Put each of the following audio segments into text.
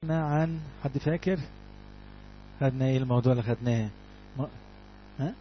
وقفنا عن حد فاكر خدنا ايه الموضوع اللي خدناه ما... ها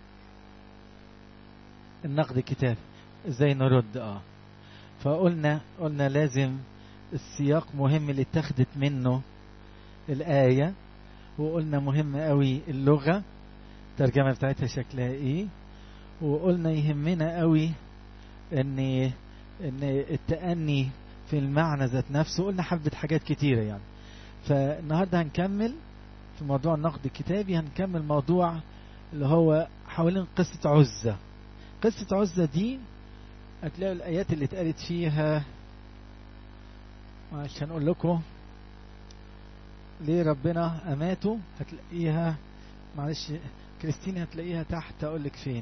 النقد الكتابي ازاي نرد اه فقلنا قلنا لازم السياق مهم اللي اتخذت منه الآية وقلنا مهم قوي اللغة الترجمة بتاعتها شكلها ايه وقلنا يهمنا قوي ان ان التأني في المعنى ذات نفسه قلنا حبة حاجات كتيرة يعني فالنهاردة هنكمل في موضوع النقد الكتابي هنكمل موضوع اللي هو حوالين قصة عزة قصة عزة دي هتلاقوا الآيات اللي اتقالت فيها عشان أقول لكم ليه ربنا أماته هتلاقيها معلش كريستينا هتلاقيها تحت أقول لك فين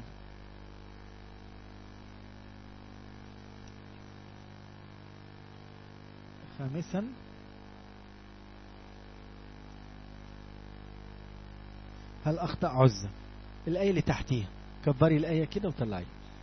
خامسا هل أخطأ عزة الآية اللي تحتيها كبري الآية كده وطلعي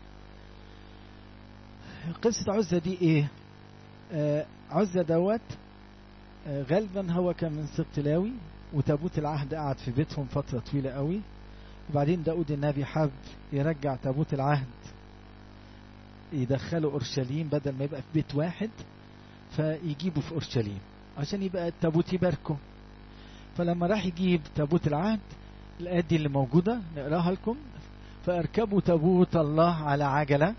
قصة عزة دي إيه آه عزة دوت آه غالبا هو كان من سبط لاوي وتابوت العهد قعد في بيتهم فترة طويلة قوي وبعدين داود النبي حب يرجع تابوت العهد يدخله أورشليم بدل ما يبقى في بيت واحد فيجيبه في أورشليم عشان يبقى التابوت يباركه فلما راح يجيب تابوت العهد الآيات دي اللي موجودة نقراها لكم فأركبوا تابوت الله على عجلة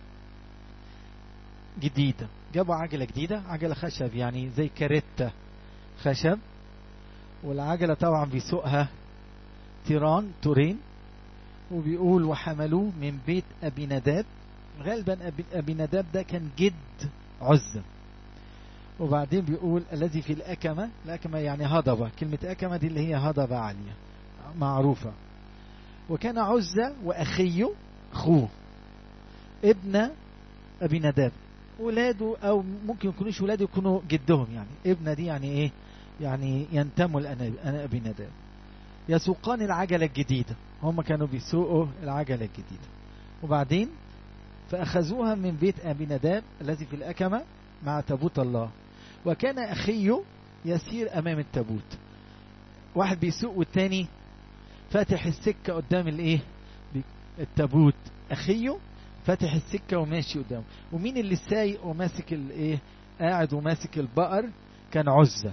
جديدة جابوا عجلة جديدة عجلة خشب يعني زي كاريتا خشب والعجلة طبعا بيسوقها تيران تورين وبيقول وحملوه من بيت أبي نداب غالبا أبي نداب ده كان جد عزة وبعدين بيقول الذي في الأكمة الأكمة يعني هضبة كلمة أكمة دي اللي هي هضبة عالية معروفة وكان عزة وأخيه أخوه ابن أبي نداب ولاده أو ممكن يكونوش ولاده يكونوا جدهم يعني ابن دي يعني إيه يعني ينتموا لأنا أبي نداب يسوقان العجلة الجديدة هم كانوا بيسوقوا العجلة الجديدة وبعدين فأخذوها من بيت أبي نداب الذي في الأكمة مع تابوت الله وكان أخيه يسير أمام التابوت واحد بيسوق والتاني فاتح السكة قدام الايه التابوت أخيه فاتح السكة وماشي قدامه ومين اللي سايق وماسك الايه قاعد وماسك البقر كان عزة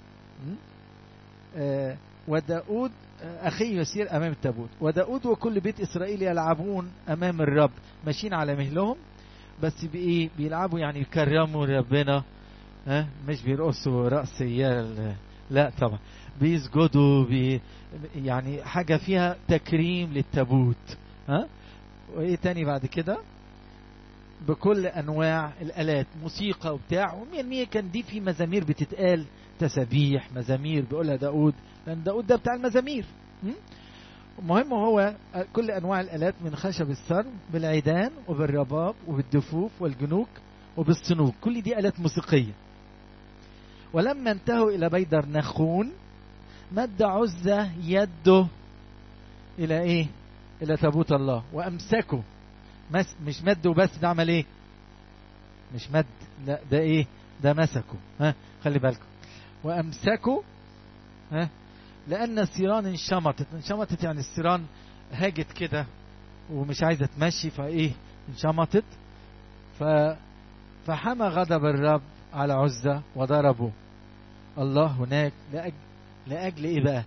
آه وداود أخيه يسير أمام التابوت وداود وكل بيت إسرائيل يلعبون أمام الرب ماشيين على مهلهم بس بإيه بيلعبوا يعني يكرموا ربنا ها مش بيرقصوا رقص لا طبعا بيسجدوا بي يعني حاجة فيها تكريم للتابوت ها وايه تاني بعد كده بكل انواع الالات موسيقى وبتاع ومية كان دي في مزامير بتتقال تسابيح مزامير بيقولها داود لان داود ده بتاع المزامير المهم هو كل انواع الالات من خشب السر بالعيدان وبالرباب وبالدفوف والجنوك وبالصنوج كل دي الات موسيقيه ولما انتهوا الى بيدر نخون مد عزة يده الى ايه الى تابوت الله وامسكه مس مش مد وبس ده عمل ايه مش مد لا ده ايه ده مسكه ها خلي بالكم وامسكه ها لان السيران انشمطت انشمطت يعني السيران هاجت كده ومش عايزه تمشي فايه انشمطت ف فحمى غضب الرب على عزة وضربه الله هناك لأجل, لأجل إيه بقى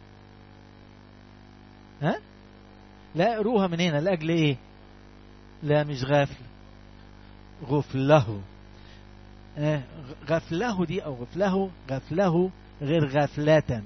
ها لا اقروها من هنا لأجل إيه لا مش غافل غفله آه غفله دي أو غفله غفله غير غفلة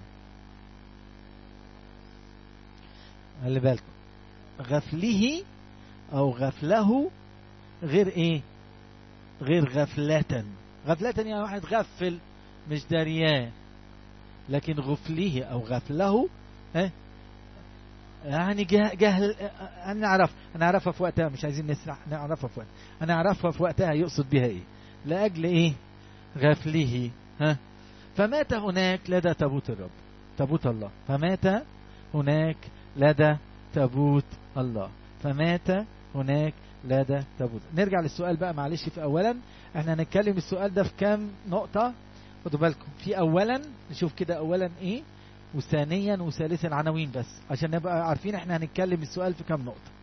خلي بالكم غفله أو غفله غير إيه غير غفلة غفلة يعني واحد غفل مش دريان لكن غفله او غفله ها يعني جهل هنعرف هنعرفها في وقتها مش عايزين نسرح نعرفها في وقتها هنعرفها في وقتها يقصد بها ايه لاجل ايه غفله ها فمات هناك لدى تابوت الرب تابوت الله فمات هناك لدى تابوت الله فمات هناك لدى تابوت نرجع للسؤال بقى معلش في اولا احنا هنتكلم السؤال ده في كام نقطة خدوا بالكم في اولا نشوف كده اولا ايه وثانيا وثالثا عناوين بس عشان نبقى عارفين احنا هنتكلم السؤال في كام نقطة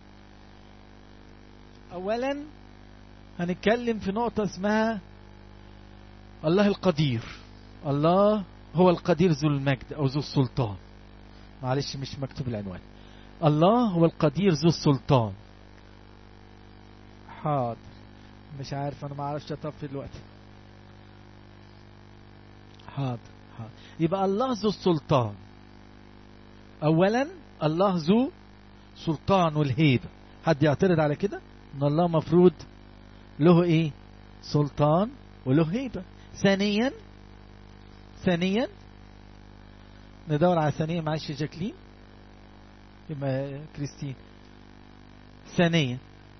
اولا هنتكلم في نقطة اسمها الله القدير الله هو القدير ذو المجد او ذو السلطان معلش مش مكتوب العنوان الله هو القدير ذو السلطان حاضر مش عارف انا ما اعرفش اطفي دلوقتي حاضر حاضر يبقى الله ذو السلطان اولا الله ذو سلطان والهيبه حد يعترض على كده ان الله مفروض له ايه سلطان وله هيبه ثانيا ثانيا ندور على ثانيا معلش يا جاكلين يبقى كريستين ثانيا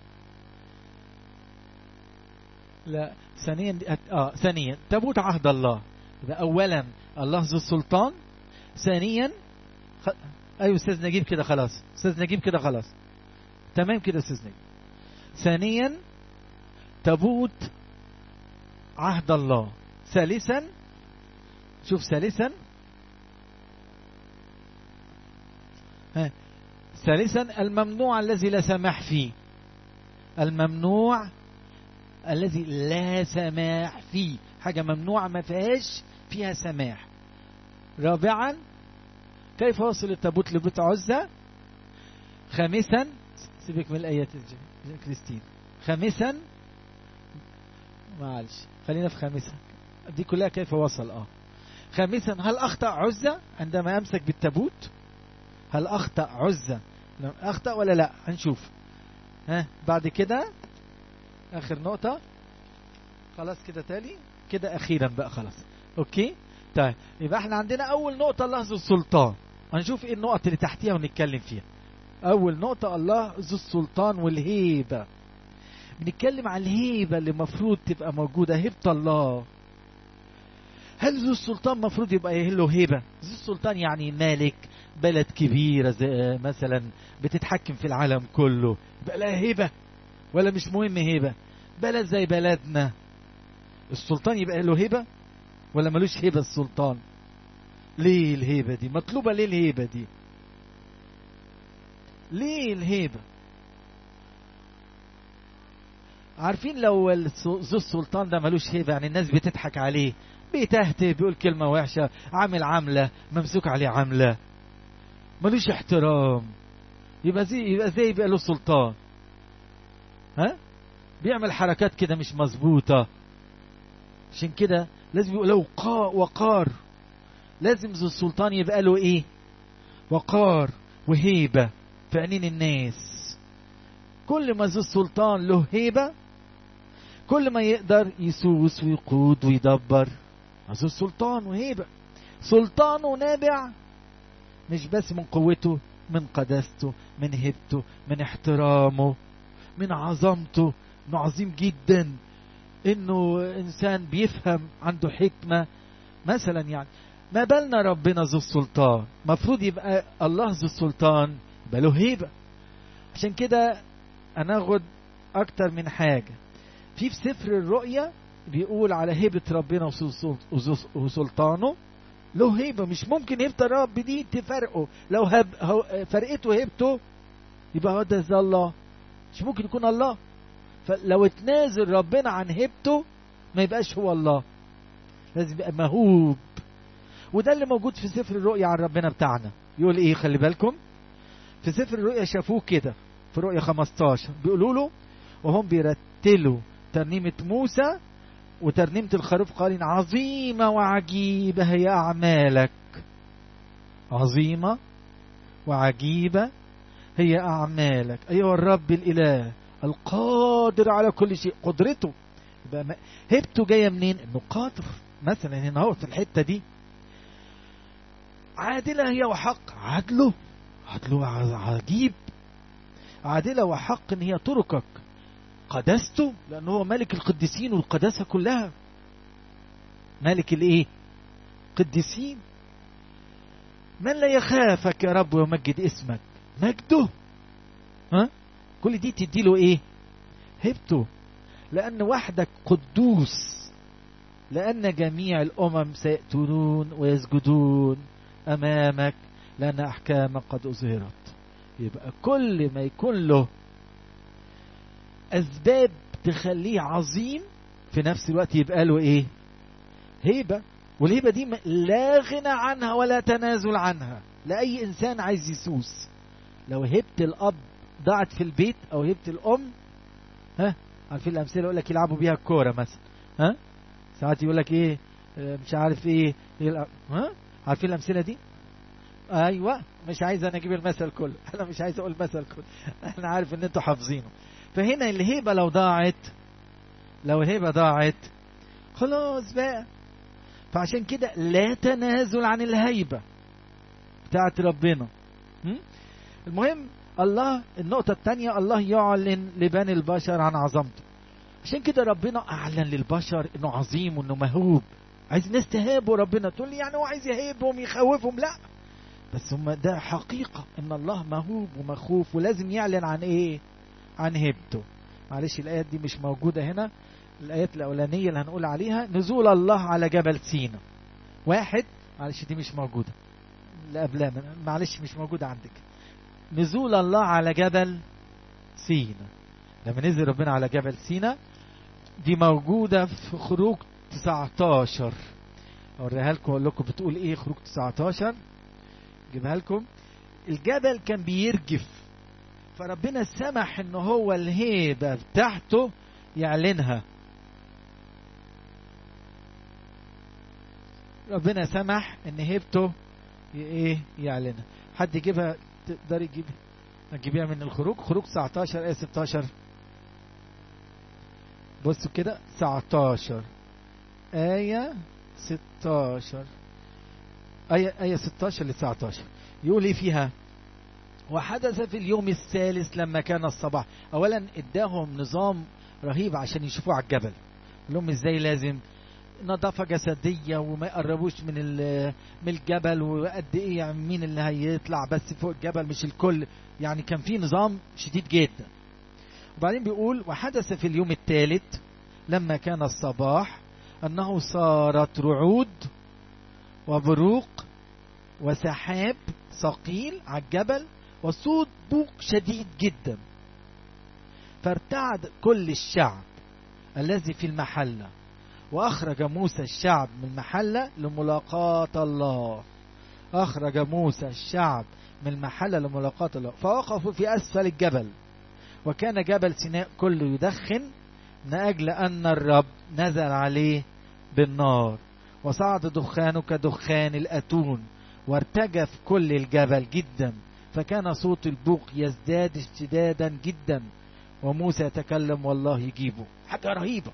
لا ثانيا اه ثانيا تابوت عهد الله يبقى اولا الله ذو السلطان ثانيا خ... ايوه استاذ نجيب كده خلاص استاذ نجيب كده خلاص تمام كده استاذ نجيب ثانيا تابوت عهد الله ثالثا شوف ثالثا ها ثالثا الممنوع الذي لا سماح فيه الممنوع الذي لا سماح فيه حاجة ممنوعة ما فيهاش فيها سماح رابعا كيف وصل التابوت لبيت عزة خامسا سيبك من الآيات كريستين خامسا معلش خلينا في خامسا دي كلها كيف وصل اه خامسا هل أخطأ عزة عندما أمسك بالتابوت هل أخطأ عزة أخطأ ولا لا هنشوف ها بعد كده آخر نقطة خلاص كده تالي كده أخيرا بقى خلاص أوكي طيب يبقى احنا عندنا أول نقطة الله ذو السلطان هنشوف ايه النقط اللي تحتيها ونتكلم فيها أول نقطة الله ذو السلطان والهيبة بنتكلم عن الهيبة اللي المفروض تبقى موجودة هيبة الله هل ذو السلطان مفروض يبقى له هيبة ذو السلطان يعني مالك بلد كبيرة زي مثلا بتتحكم في العالم كله يبقى لها هيبة ولا مش مهم هيبة بلد زي بلدنا السلطان يبقى له هيبة ولا ملوش هيبة السلطان ليه الهيبة دي مطلوبة ليه الهيبة دي ليه الهيبة عارفين لو ذو السلطان ده ملوش هيبة يعني الناس بتضحك عليه بيتهته بيقول كلمة وحشة عامل عملة ممسوك عليه عملة ملوش احترام يبقى زي يبقى زي يبقى له سلطان ها بيعمل حركات كده مش مظبوطة عشان كده لازم يبقى له وقار لازم ذو السلطان يبقى له ايه وقار وهيبة في عينين الناس كل ما ذو السلطان له هيبة كل ما يقدر يسوس ويقود ويدبر ذو السلطان وهيبة سلطانه نابع مش بس من قوته من قداسته من هيبته من احترامه من عظمته انه عظيم جدا انه انسان بيفهم عنده حكمة مثلا يعني ما بالنا ربنا ذو السلطان مفروض يبقى الله ذو السلطان يبقى له هيبة عشان كده هناخد اكتر من حاجة في في سفر الرؤيا بيقول على هيبة ربنا وسلطانه له هيبة مش ممكن هيبة الرب دي تفرقه لو هب فرقته هيبته يبقى هو ده الله مش ممكن يكون الله فلو اتنازل ربنا عن هيبته ما يبقاش هو الله لازم يبقى مهوب وده اللي موجود في سفر الرؤيا عن ربنا بتاعنا يقول ايه خلي بالكم في سفر الرؤيا شافوه كده في رؤيا 15 بيقولوا له وهم بيرتلوا ترنيمة موسى وترنيمة الخروف قالين عظيمة وعجيبة هي أعمالك عظيمة وعجيبة هي أعمالك أيها الرب الإله القادر على كل شيء قدرته يبقى هبته جاية منين انه قادر مثلا هنا هو في الحتة دي عادلة هي وحق عدله عدله عجيب عادلة وحق ان هي تركك قدسته لأنه هو ملك القديسين والقداسة كلها ملك الايه قديسين من لا يخافك يا رب ويمجد اسمك مجده ها كل دي تدي له ايه هبته لان وحدك قدوس لأن جميع الأمم سيأتون ويسجدون أمامك لأن أحكامك قد أظهرت يبقى كل ما يكون له أسباب تخليه عظيم في نفس الوقت يبقى له إيه هيبة والهيبة دي لا غنى عنها ولا تنازل عنها لأي إنسان عايز يسوس لو هبت الأب ضاعت في البيت أو هبت الأم ها عارفين الأمثلة يقول لك يلعبوا بيها الكورة مثلا ها ساعات يقول لك إيه مش عارف إيه يلعب ها عارفين الأمثلة دي ايوه مش عايز انا اجيب المثل كله انا مش عايز اقول المثل كله انا عارف ان انتوا حافظينه فهنا الهيبه لو ضاعت لو الهيبه ضاعت خلاص بقى فعشان كده لا تنازل عن الهيبه بتاعت ربنا م? المهم الله النقطة الثانية الله يعلن لبني البشر عن عظمته عشان كده ربنا أعلن للبشر إنه عظيم وإنه مهوب عايز ناس تهابوا ربنا تقول لي يعني هو عايز يهيبهم يخوفهم لا بس هم ده حقيقة ان الله مهوب ومخوف ولازم يعلن عن ايه عن هيبته معلش الايات دي مش موجودة هنا الايات الاولانية اللي هنقول عليها نزول الله على جبل سينا واحد معلش دي مش موجودة اللي قبلها معلش مش موجودة عندك نزول الله على جبل سينا لما نزل ربنا على جبل سينا دي موجودة في خروج 19 اوريها لكم اقول لكم بتقول ايه خروج 19 اجيبها لكم الجبل كان بيرجف فربنا سمح ان هو الهيبه بتاعته يعلنها ربنا سمح ان هيبته ايه يعلنها حد يجيبها تقدر يجيب تجيبيها من الخروج خروج 19 ايه 16 بصوا كده 19 آية 16 آية, آية 16 ل 19 يقول ايه فيها وحدث في اليوم الثالث لما كان الصباح اولا اداهم نظام رهيب عشان يشوفوا على الجبل لهم ازاي لازم نظافة جسدية وما يقربوش من من الجبل وقد ايه يعني مين اللي هيطلع بس فوق الجبل مش الكل يعني كان في نظام شديد جدا وبعدين بيقول وحدث في اليوم الثالث لما كان الصباح انه صارت رعود وبروق وسحاب ثقيل على الجبل وصوت بوق شديد جدا فارتعد كل الشعب الذي في المحلة وأخرج موسى الشعب من المحلة لملاقاة الله أخرج موسى الشعب من المحلة لملاقاة الله فوقفوا في أسفل الجبل وكان جبل سيناء كله يدخن من أجل أن الرب نزل عليه بالنار وصعد دخانه كدخان الأتون وارتجف كل الجبل جدا فكان صوت البوق يزداد اشتدادا جدا وموسى يتكلم والله يجيبه حاجة رهيبة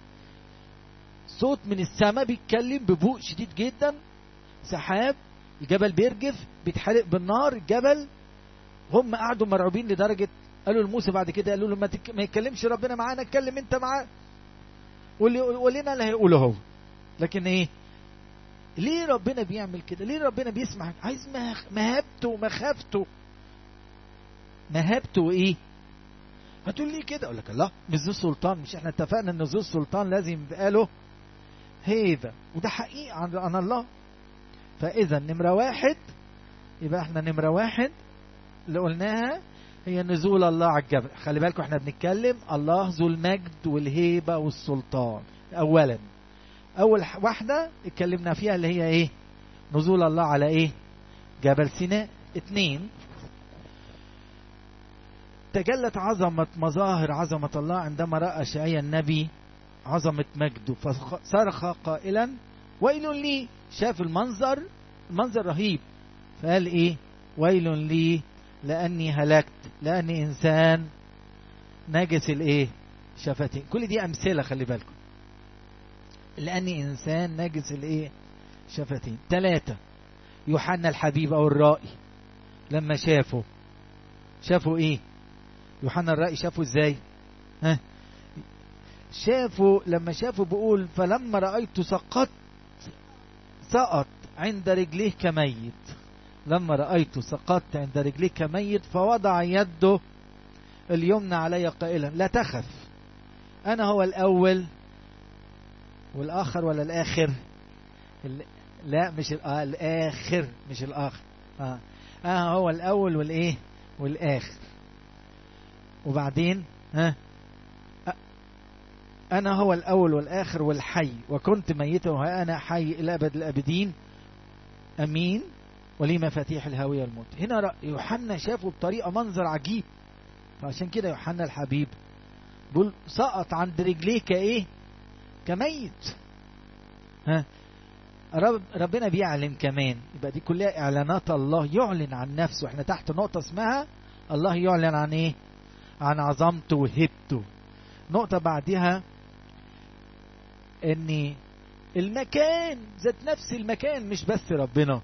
صوت من السماء بيتكلم ببوق شديد جدا سحاب الجبل بيرجف بيتحرق بالنار الجبل هم قعدوا مرعوبين لدرجة قالوا لموسى بعد كده قالوا له ما, تك... ما يتكلمش ربنا معانا اتكلم انت معاه واللي يقول لنا اللي هيقوله هو لكن ايه ليه ربنا بيعمل كده ليه ربنا بيسمع عايز مهابته ومخافته مهابته ايه هتقول لي كده اقول لك الله مش ذو السلطان مش احنا اتفقنا ان ذو السلطان لازم يبقى له هيبه وده حقيقه عن عن الله فاذا نمره واحد يبقى احنا نمره واحد اللي قلناها هي نزول الله على الجبل خلي بالكم احنا بنتكلم الله ذو المجد والهيبه والسلطان اولا اول واحده اتكلمنا فيها اللي هي ايه نزول الله على ايه جبل سيناء اتنين تجلت عظمة مظاهر عظمة الله عندما رأى شعيا النبي عظمة مجده فصرخ قائلا ويل لي شاف المنظر المنظر رهيب فقال ايه ويل لي لأني هلكت لأني إنسان نجس الايه شفتين كل دي أمثلة خلي بالكم لأني إنسان نجس الايه شفتين ثلاثة يوحنا الحبيب أو الرائي لما شافوا شافوا ايه يوحنا الرائي شافوا ازاي ها شافوا لما شافوا بيقول فلما رأيت سقط سقط عند رجليه كميت لما رأيت سقطت عند رجليه كميت فوضع يده اليمنى علي قائلا لا تخف أنا هو الأول والاخر ولا الاخر ال... لا مش ال... آه الاخر مش الاخر اه اه هو الاول والايه والاخر وبعدين ها أ- انا هو الاول والاخر والحي وكنت ميتا وانا حي الى ابد الابدين امين ولي مفاتيح الهاويه الموت هنا رأ- يوحنا شافه بطريقه منظر عجيب فعشان كده يوحنا الحبيب بيقول سقط عند رجليه كايه كميت ها رب ربنا بيعلن كمان يبقى دي كلها اعلانات الله يعلن عن نفسه احنا تحت نقطه اسمها الله يعلن عن ايه عن عظمته وهبته نقطه بعدها ان المكان ذات نفس المكان مش بس ربنا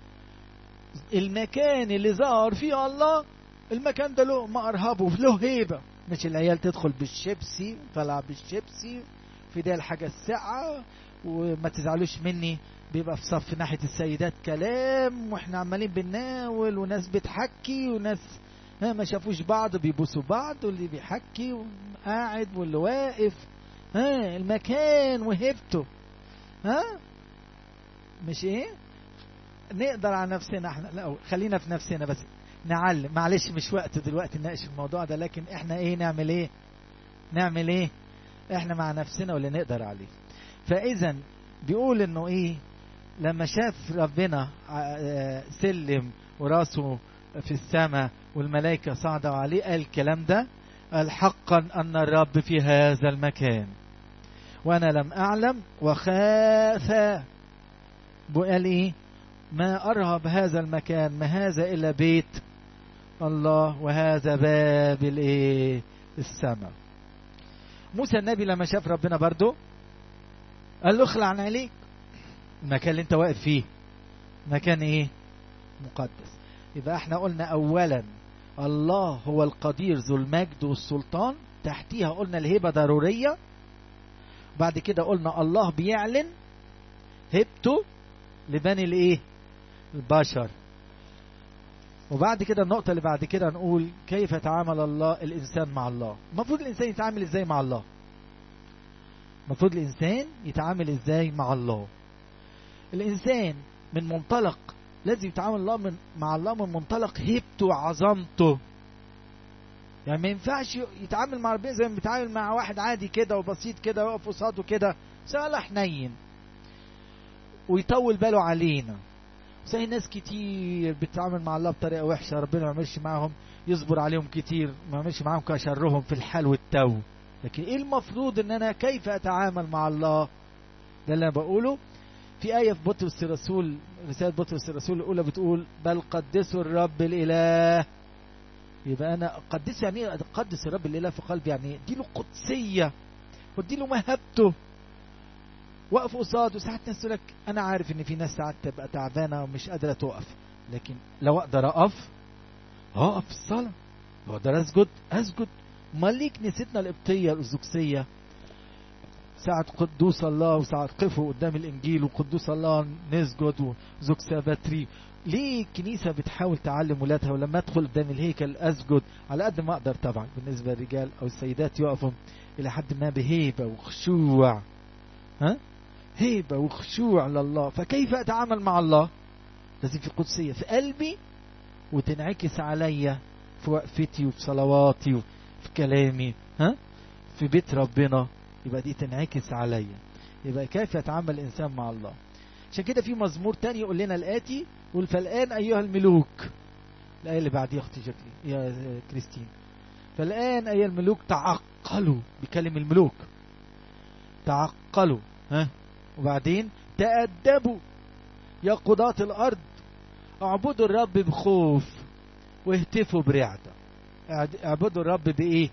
المكان اللي ظهر فيه الله المكان ده له مأرهبه له هيبة مش العيال تدخل بالشيبسي طلع بالشيبسي في ده الحاجة الساعة وما تزعلوش مني بيبقى في صف ناحية السيدات كلام واحنا عمالين بنناول وناس بتحكي وناس ها ما شافوش بعض بيبوسوا بعض واللي بيحكي قاعد واللي واقف ها المكان وهبته ها مش ايه نقدر على نفسنا احنا لا خلينا في نفسنا بس نعلم معلش مش وقت دلوقتي نناقش الموضوع ده لكن احنا ايه نعمل ايه نعمل ايه احنا مع نفسنا واللي نقدر عليه فاذا بيقول انه ايه لما شاف ربنا آه، سلم وراسه في السماء والملائكة صعدوا عليه قال الكلام ده قال حقا أن الرب في هذا المكان وأنا لم أعلم وخاف قال إيه ما أرهب هذا المكان ما هذا إلا بيت الله وهذا باب الإيه السماء موسى النبي لما شاف ربنا برضه قال له اخلع عن عليك المكان اللي انت واقف فيه مكان ايه مقدس يبقى احنا قلنا اولا الله هو القدير ذو المجد والسلطان تحتيها قلنا الهبه ضروريه بعد كده قلنا الله بيعلن هبته لبني الايه البشر وبعد كده النقطة اللي بعد كده نقول كيف يتعامل الله الإنسان مع الله المفروض الإنسان يتعامل إزاي مع الله المفروض الإنسان يتعامل إزاي مع الله الإنسان من منطلق لازم يتعامل الله من مع الله من منطلق هيبته وعظمته يعني ما ينفعش يتعامل مع ربنا زي ما بيتعامل مع واحد عادي كده وبسيط كده واقف قصاده كده سهل حنين ويطول باله علينا زي ناس كتير بتتعامل مع الله بطريقه وحشه ربنا ما يعملش معاهم يصبر عليهم كتير ما يعملش معاهم كشرهم في الحال والتو لكن ايه المفروض ان انا كيف اتعامل مع الله ده اللي انا بقوله في آية في بطرس الرسول رسالة بطرس الرسول الأولى بتقول بل قدسوا الرب الإله يبقى أنا قدس يعني إيه أقدس الرب الإله في قلبي يعني دي له قدسية ودي له مهبته وقف قصاده ساعات ناس تقول لك أنا عارف إن في ناس ساعات تبقى تعبانة ومش قادرة تقف لكن لو أقدر أقف أقف في الصلاة لو أقدر أسجد أسجد أمال ليه كنيستنا القبطية الأرثوذكسية ساعة قدوس الله وساعة قفوا قدام الإنجيل وقدوس الله نسجد وزوج ساباتري ليه الكنيسة بتحاول تعلم ولادها ولما أدخل قدام الهيكل أسجد على قد ما أقدر طبعا بالنسبة للرجال أو السيدات يقفوا إلى حد ما بهيبة وخشوع ها هيبة وخشوع لله فكيف أتعامل مع الله لازم في قدسية في قلبي وتنعكس عليا في وقفتي وفي صلواتي وفي كلامي ها في بيت ربنا يبقى دي تنعكس عليا يبقى كيف يتعامل الإنسان مع الله عشان كده في مزمور تاني يقول لنا الآتي يقول فالآن أيها الملوك الآية اللي بعديها أختي شكلي يا كريستين فالآن أيها الملوك تعقلوا بكلم الملوك تعقلوا ها وبعدين تأدبوا يا قضاة الأرض اعبدوا الرب بخوف واهتفوا برعدة اعبدوا الرب بإيه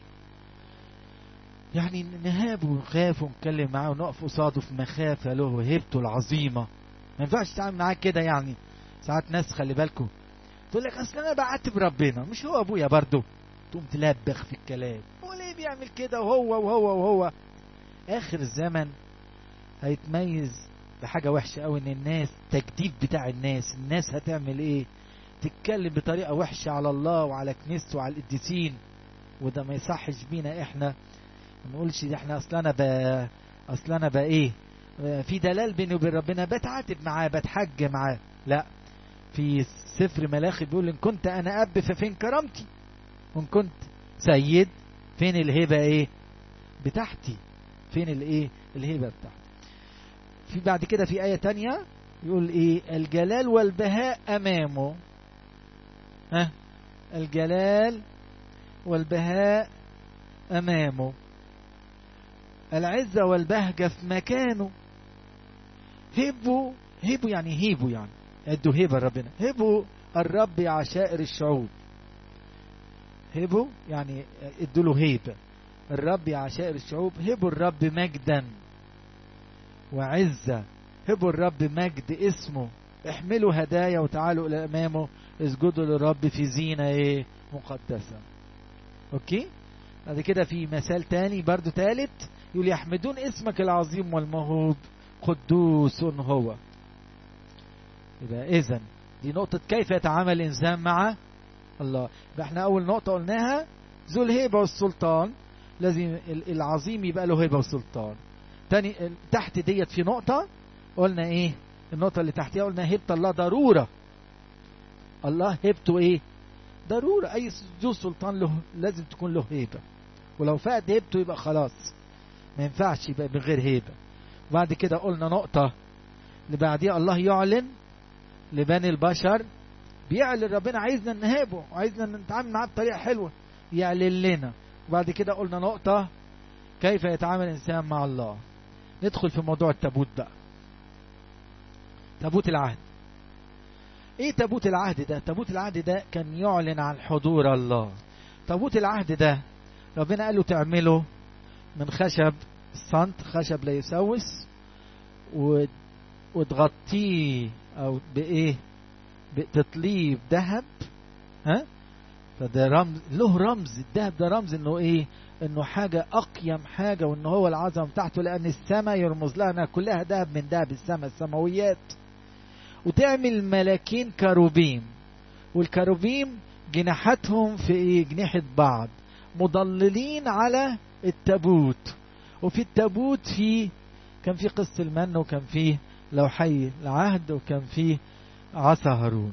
يعني نهاب ونخاف ونتكلم معاه ونقف قصاده في مخافة له وهيبته العظيمة ما ينفعش تتعامل معاه كده يعني ساعات ناس خلي بالكم تقول لك اصل انا بعتب ربنا مش هو ابويا برضه تقوم تلبخ في الكلام هو ليه بيعمل كده وهو وهو وهو اخر الزمن هيتميز بحاجة وحشة قوي ان الناس تجديد بتاع الناس الناس هتعمل ايه تتكلم بطريقة وحشة على الله وعلى كنيسته وعلى القديسين وده ما يصحش بينا احنا ما نقولش ده احنا اصل انا ب... اصل انا بقى ايه في دلال بيني وبين ربنا بتعاتب معاه بتحج معاه لا في سفر ملاخي بيقول ان كنت انا اب ففين كرامتي وان كنت سيد فين الهبه ايه بتاعتي فين الايه الهبه بتاعتي في بعد كده في ايه تانية يقول ايه الجلال والبهاء امامه ها الجلال والبهاء امامه العزة والبهجة في مكانه هبوا هبوا يعني هيبوا يعني ادوا هبة ربنا هبوا الرب عشائر الشعوب هبوا يعني ادوا له هيبة الرب عشائر الشعوب هبوا الرب مجدا وعزة هبوا الرب مجد اسمه احملوا هدايا وتعالوا الى امامه اسجدوا للرب في زينة ايه مقدسة اوكي بعد كده في مثال تاني برضو تالت يقول يحمدون اسمك العظيم والمهوب قدوس هو يبقى اذا دي نقطة كيف يتعامل الإنسان مع الله يبقى احنا أول نقطة قلناها ذو الهيبة والسلطان لازم العظيم يبقى له هيبة وسلطان تاني تحت ديت في نقطة قلنا ايه النقطة اللي تحتها قلنا هيبة الله ضرورة الله هيبته ايه ضرورة أي ذو سلطان له لازم تكون له هيبة ولو فقد هيبته يبقى خلاص ما ينفعش يبقى من غير هيبة وبعد كده قلنا نقطة اللي بعديها الله يعلن لبني البشر بيعلن ربنا عايزنا نهابه وعايزنا نتعامل معاه بطريقة حلوة يعلن لنا وبعد كده قلنا نقطة كيف يتعامل الإنسان مع الله ندخل في موضوع التابوت بقى تابوت العهد ايه تابوت العهد ده تابوت العهد ده كان يعلن عن حضور الله تابوت العهد ده ربنا قال له تعمله من خشب الصنت خشب لا يسوس وتغطيه او بايه بتطليه بذهب ها فده رمز له رمز الذهب ده رمز انه ايه انه حاجة اقيم حاجة وان هو العظمة بتاعته لان السماء يرمز لها انها كلها ذهب من ذهب السماء السماويات وتعمل ملاكين كروبيم والكروبيم جناحاتهم في ايه جناحة بعض مضللين على التابوت وفي التابوت في كان في قص المن وكان فيه لوحي العهد وكان فيه عصا هارون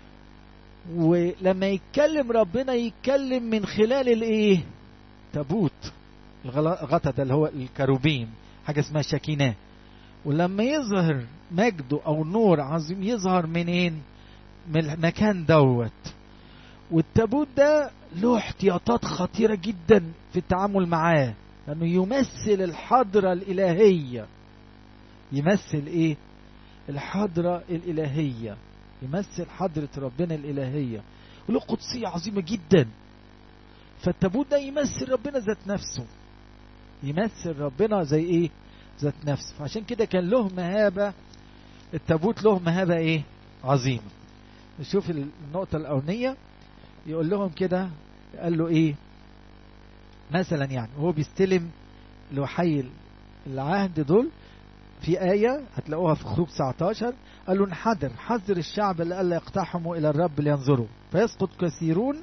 ولما يتكلم ربنا يتكلم من خلال الايه تابوت الغطا ده اللي هو الكروبيم حاجه اسمها شكيناه ولما يظهر مجده او نور عظيم يظهر منين من المكان دوت والتابوت ده له احتياطات خطيره جدا في التعامل معاه لانه يمثل الحضره الالهيه يمثل ايه الحضره الالهيه يمثل حضره ربنا الالهيه وله قدسيه عظيمه جدا فالتابوت ده يمثل ربنا ذات نفسه يمثل ربنا زي ايه ذات نفسه فعشان كده كان له مهابة التابوت له مهابة ايه عظيمة نشوف النقطة الأولانية يقول لهم كده قال له ايه مثلا يعني هو بيستلم لوحي العهد دول في آية هتلاقوها في خروج 19 قال له انحدر حذر الشعب لئلا يقتحموا إلى الرب لينظروا فيسقط كثيرون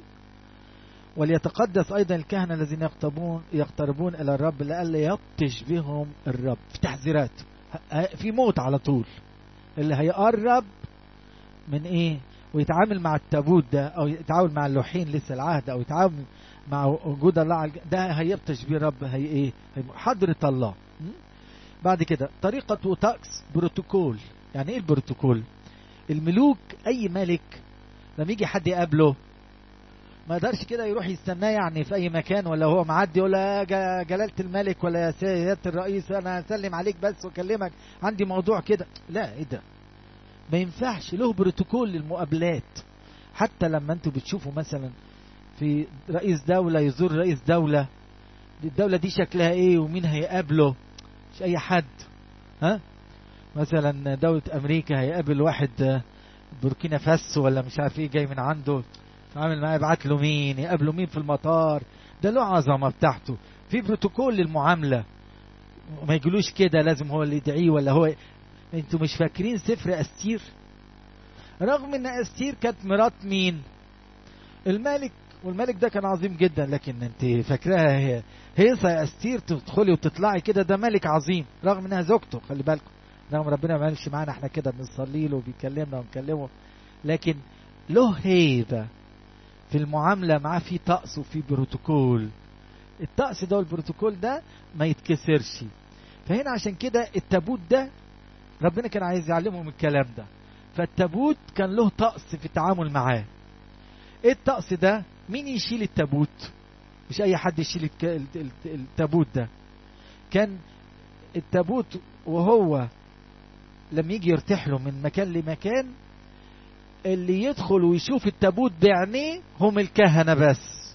وليتقدس أيضا الكهنة الذين يقتربون يقتربون إلى الرب لئلا يبطش بهم الرب في تحذيرات في موت على طول اللي هيقرب من إيه ويتعامل مع التابوت ده أو يتعامل مع اللوحين لسه العهد أو يتعامل مع وجود الله ده هيبطش بيه الرب هي إيه حضرة الله بعد كده طريقة وطقس بروتوكول يعني إيه البروتوكول الملوك أي ملك لما يجي حد يقابله ما يقدرش كده يروح يستناه يعني في اي مكان ولا هو معدي يقول يا جلاله الملك ولا يا سياده الرئيس انا هسلم عليك بس واكلمك عندي موضوع كده لا ايه ده ما ينفعش له بروتوكول للمقابلات حتى لما انتوا بتشوفوا مثلا في رئيس دولة يزور رئيس دولة الدولة دي شكلها ايه ومين هيقابله مش اي حد ها مثلا دولة امريكا هيقابل واحد بوركينا فاسو ولا مش عارف ايه جاي من عنده عامل معاه يبعت له مين يقابله مين في المطار ده له عظمه بتاعته في بروتوكول للمعامله ما يجلوش كده لازم هو اللي يدعيه ولا هو انتوا مش فاكرين سفر استير رغم ان استير كانت مرات مين الملك والملك ده كان عظيم جدا لكن انت فاكراها هي هيصة يا استير تدخلي وتطلعي كده ده ملك عظيم رغم انها زوجته خلي بالكم رغم ربنا ما عملش معانا احنا كده بنصلي له وبيكلمنا ونكلمه لكن له هيبة في المعاملة معاه في طقس وفي بروتوكول الطقس ده والبروتوكول ده ما يتكسرش فهنا عشان كده التابوت ده ربنا كان عايز يعلمهم الكلام ده فالتابوت كان له طقس في التعامل معاه ايه الطقس ده مين يشيل التابوت مش اي حد يشيل الك- ال- ال- التابوت ده كان التابوت وهو لما يجي يرتاح له من مكان لمكان اللي يدخل ويشوف التابوت بعينيه هم الكهنة بس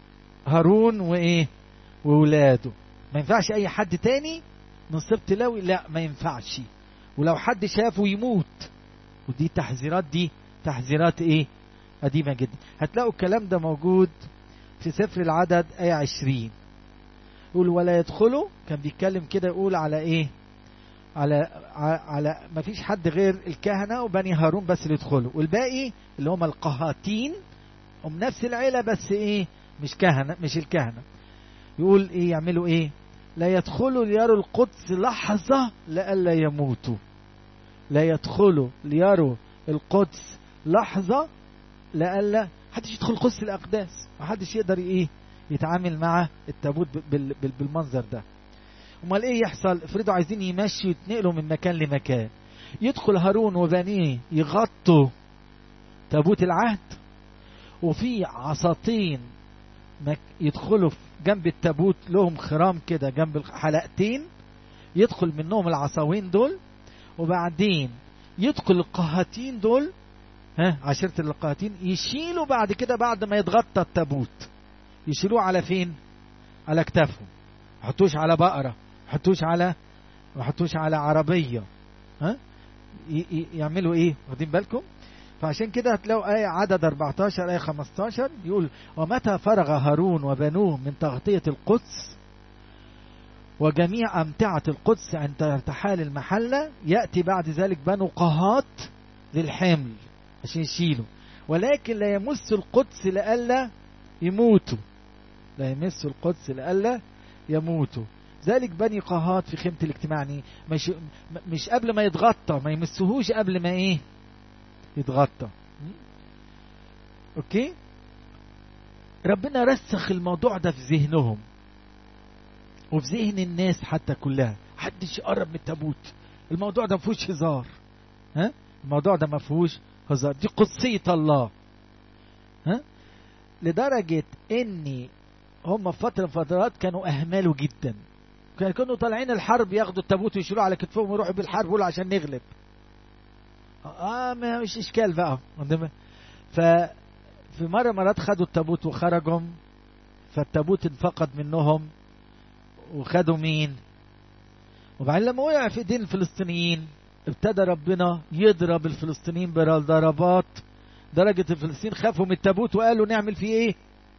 هارون وايه وولاده ما ينفعش اي حد تاني من سبط لاوي لا ما ينفعش ولو حد شافه يموت ودي تحذيرات دي تحذيرات ايه قديمة جدا هتلاقوا الكلام ده موجود في سفر العدد آية عشرين يقول ولا يدخلوا كان بيتكلم كده يقول على ايه على على ما فيش حد غير الكهنة وبني هارون بس اللي يدخلوا والباقي اللي هم القهاتين هم نفس العيلة بس ايه مش كهنة مش الكهنة يقول ايه يعملوا ايه لا يدخلوا ليروا القدس لحظة لئلا يموتوا لا يدخلوا ليروا القدس لحظة لئلا محدش يدخل قدس الأقداس محدش يقدر ايه يتعامل مع التابوت بال- بال- بالمنظر ده امال ايه يحصل افرضوا عايزين يمشوا يتنقلوا من مكان لمكان يدخل هارون وبنيه يغطوا تابوت العهد وفي عصاتين مك- يدخلوا في جنب التابوت لهم خرام كده جنب الحلقتين يدخل منهم العصاوين دول وبعدين يدخل القهاتين دول ها عشيرة القهاتين يشيلوا بعد كده بعد ما يتغطى التابوت يشيلوه على فين على كتافهم يحطوش على بقرة يحطوش على يحطوش على عربية ها ي- ي- يعملوا ايه واخدين بالكم فعشان كده هتلاقوا آية عدد 14 آية 15 يقول ومتى فرغ هارون وبنوه من تغطية القدس وجميع أمتعة القدس عند ارتحال المحلة يأتي بعد ذلك بنو قهات للحمل عشان يشيلوا ولكن لا يمس القدس لئلا يموتوا لا يمس القدس لئلا يموتوا ذلك بني قهات في خيمة الاجتماع يعني مش, مش قبل ما يتغطى ما يمسهوش قبل ما ايه يتغطى م? اوكي ربنا رسخ الموضوع ده في ذهنهم وفي ذهن الناس حتى كلها محدش يقرب من التابوت الموضوع ده ما فيهوش هزار ها الموضوع ده ما فيهوش هزار دي قدسية الله ها لدرجة ان هم في فترة من فترات كانوا اهملوا جدا كانوا كانوا طالعين الحرب ياخدوا التابوت ويشيلوه على كتفهم ويروحوا بالحرب يقولوا عشان نغلب اه ما مش اشكال بقى عندما ف في مرة مرات خدوا التابوت وخرجوا فالتابوت انفقد منهم وخدوا مين وبعدين لما وقع في ايدين الفلسطينيين ابتدى ربنا يضرب الفلسطينيين بضربات درجة الفلسطينيين خافوا من التابوت وقالوا نعمل فيه ايه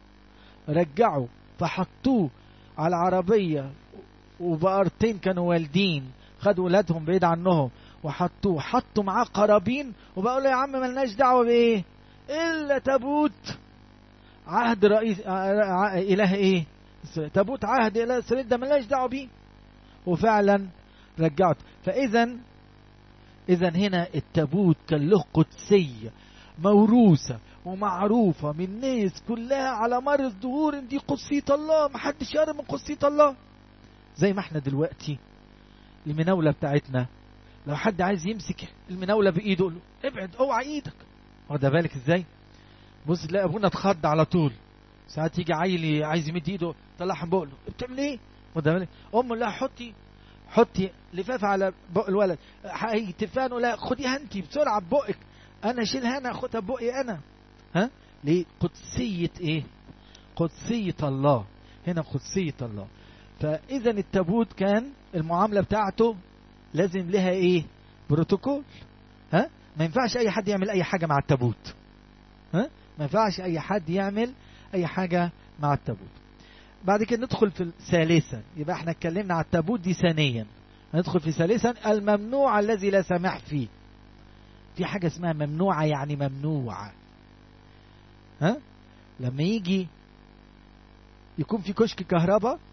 رجعوا فحطوه على عربية وبقرتين كانوا والدين خدوا ولادهم بعيد عنهم وحطوه حطوا معاه قرابين وبقوا له يا عم ملناش دعوة بايه الا تابوت عهد رئيس اله ايه تابوت عهد اله اسرائيل ده ملناش دعوة بيه وفعلا رجعت فاذا اذا هنا التابوت كان له قدسيه موروثه ومعروفه من الناس كلها على مر الدهور ان دي قدسيه الله محدش يقرب من قدسيه الله زي ما احنا دلوقتي المناوله بتاعتنا لو حد عايز يمسك المناوله بايده يقول له ابعد اوعى ايدك واخد بالك ازاي بص تلاقي ابونا اتخض على طول ساعات يجي عيل عايز يمد ايده طلعها بقه له بتعمل ايه واخد بالك امه لا حطي حطي لفافه على بق الولد هيجي تفان لا خديها انت بسرعه ببقك انا اشيلها انا اخدها ببقي انا ها ليه قدسيه ايه قدسيه الله هنا قدسيه الله فاذا التابوت كان المعامله بتاعته لازم لها ايه بروتوكول ها ما ينفعش اي حد يعمل اي حاجه مع التابوت ها ما ينفعش اي حد يعمل اي حاجه مع التابوت بعد كده ندخل في ثالثا يبقى احنا اتكلمنا على التابوت دي ثانيا ندخل في ثالثا الممنوع الذي لا سماح فيه في حاجة اسمها ممنوعة يعني ممنوعة ها لما يجي يكون في كشك كهرباء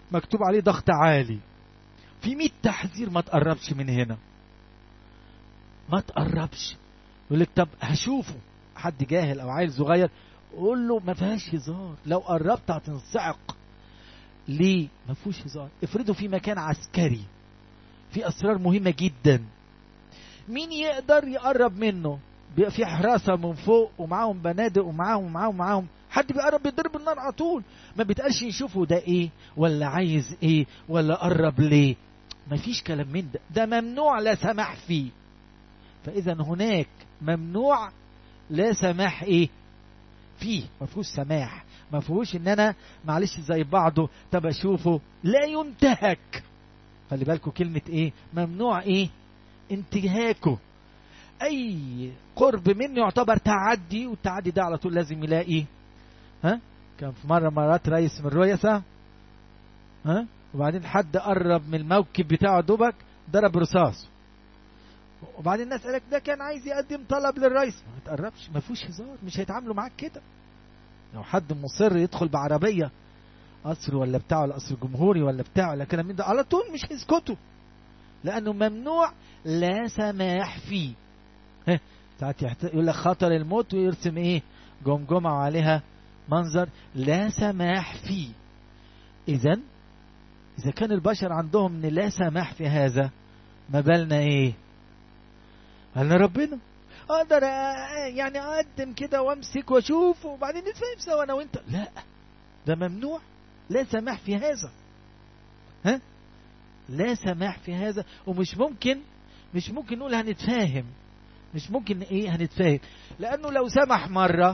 مكتوب عليه ضغط عالي في 100 تحذير ما تقربش من هنا ما تقربش يقول لك طب هشوفه حد جاهل او عيل صغير قول له ما فيهاش هزار لو قربت هتنصعق ليه ما فيهوش هزار افرضوا في مكان عسكري في اسرار مهمه جدا مين يقدر يقرب منه بيبقى في حراسه من فوق ومعاهم بنادق ومعاهم ومعاهم ومعاهم حد بيقرب بيضرب النار على طول ما بيتقالش يشوفوا ده ايه ولا عايز ايه ولا قرب ليه مفيش كلام من ده ده ممنوع لا سماح فيه فاذا هناك ممنوع لا سماح ايه فيه ما فيهوش سماح ما فيهوش ان انا معلش زي بعضه طب اشوفه لا ينتهك خلي بالكم كلمة ايه ممنوع ايه انتهاكه اي قرب منه يعتبر تعدي والتعدي ده على طول لازم يلاقي ها كان في مرة مرات رئيس من الرؤساء ها وبعدين حد قرب من الموكب بتاعه دوبك ضرب رصاص وبعدين الناس قالك ده كان عايز يقدم طلب للرئيس ما تقربش ما فيهوش هزار مش هيتعاملوا معاك كده لو حد مصر يدخل بعربيه قصر ولا بتاع ولا قصر جمهوري ولا بتاع ولا كلام من ده على طول مش هيسكتوا لانه ممنوع لا سماح فيه ساعات يحت... يقول لك خطر الموت ويرسم ايه جمجمه وعليها منظر لا سماح فيه اذا اذا كان البشر عندهم ان لا سماح في هذا ما بالنا ايه قالنا ربنا اقدر يعني اقدم كده وامسك واشوف وبعدين نتفاهم سوا انا وانت لا ده ممنوع لا سماح في هذا ها لا سماح في هذا ومش ممكن مش ممكن نقول هنتفاهم مش ممكن ايه هنتفاهم لانه لو سمح مره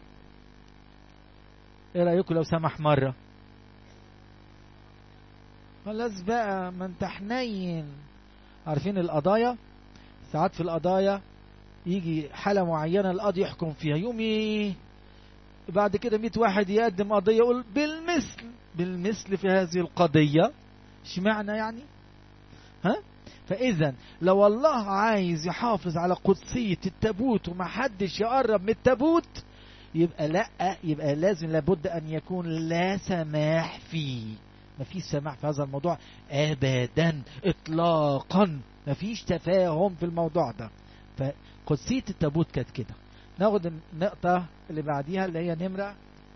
ايه رايكم لو سمح مره خلاص بقى ما انت حنين عارفين القضايا ساعات في القضايا يجي حالة معينة القاضي يحكم فيها يوم ي... بعد كده 100 واحد يقدم قضية يقول بالمثل بالمثل في هذه القضية اشمعنى يعني ها فإذا لو الله عايز يحافظ على قدسية التابوت وما حدش يقرب من التابوت يبقى لا يبقى لازم لابد أن يكون لا سماح فيه ما فيش سماح في هذا الموضوع أبدا إطلاقا ما فيش تفاهم في الموضوع ده فقدسية التابوت كانت كده ناخد النقطة اللي بعديها اللي هي نمرة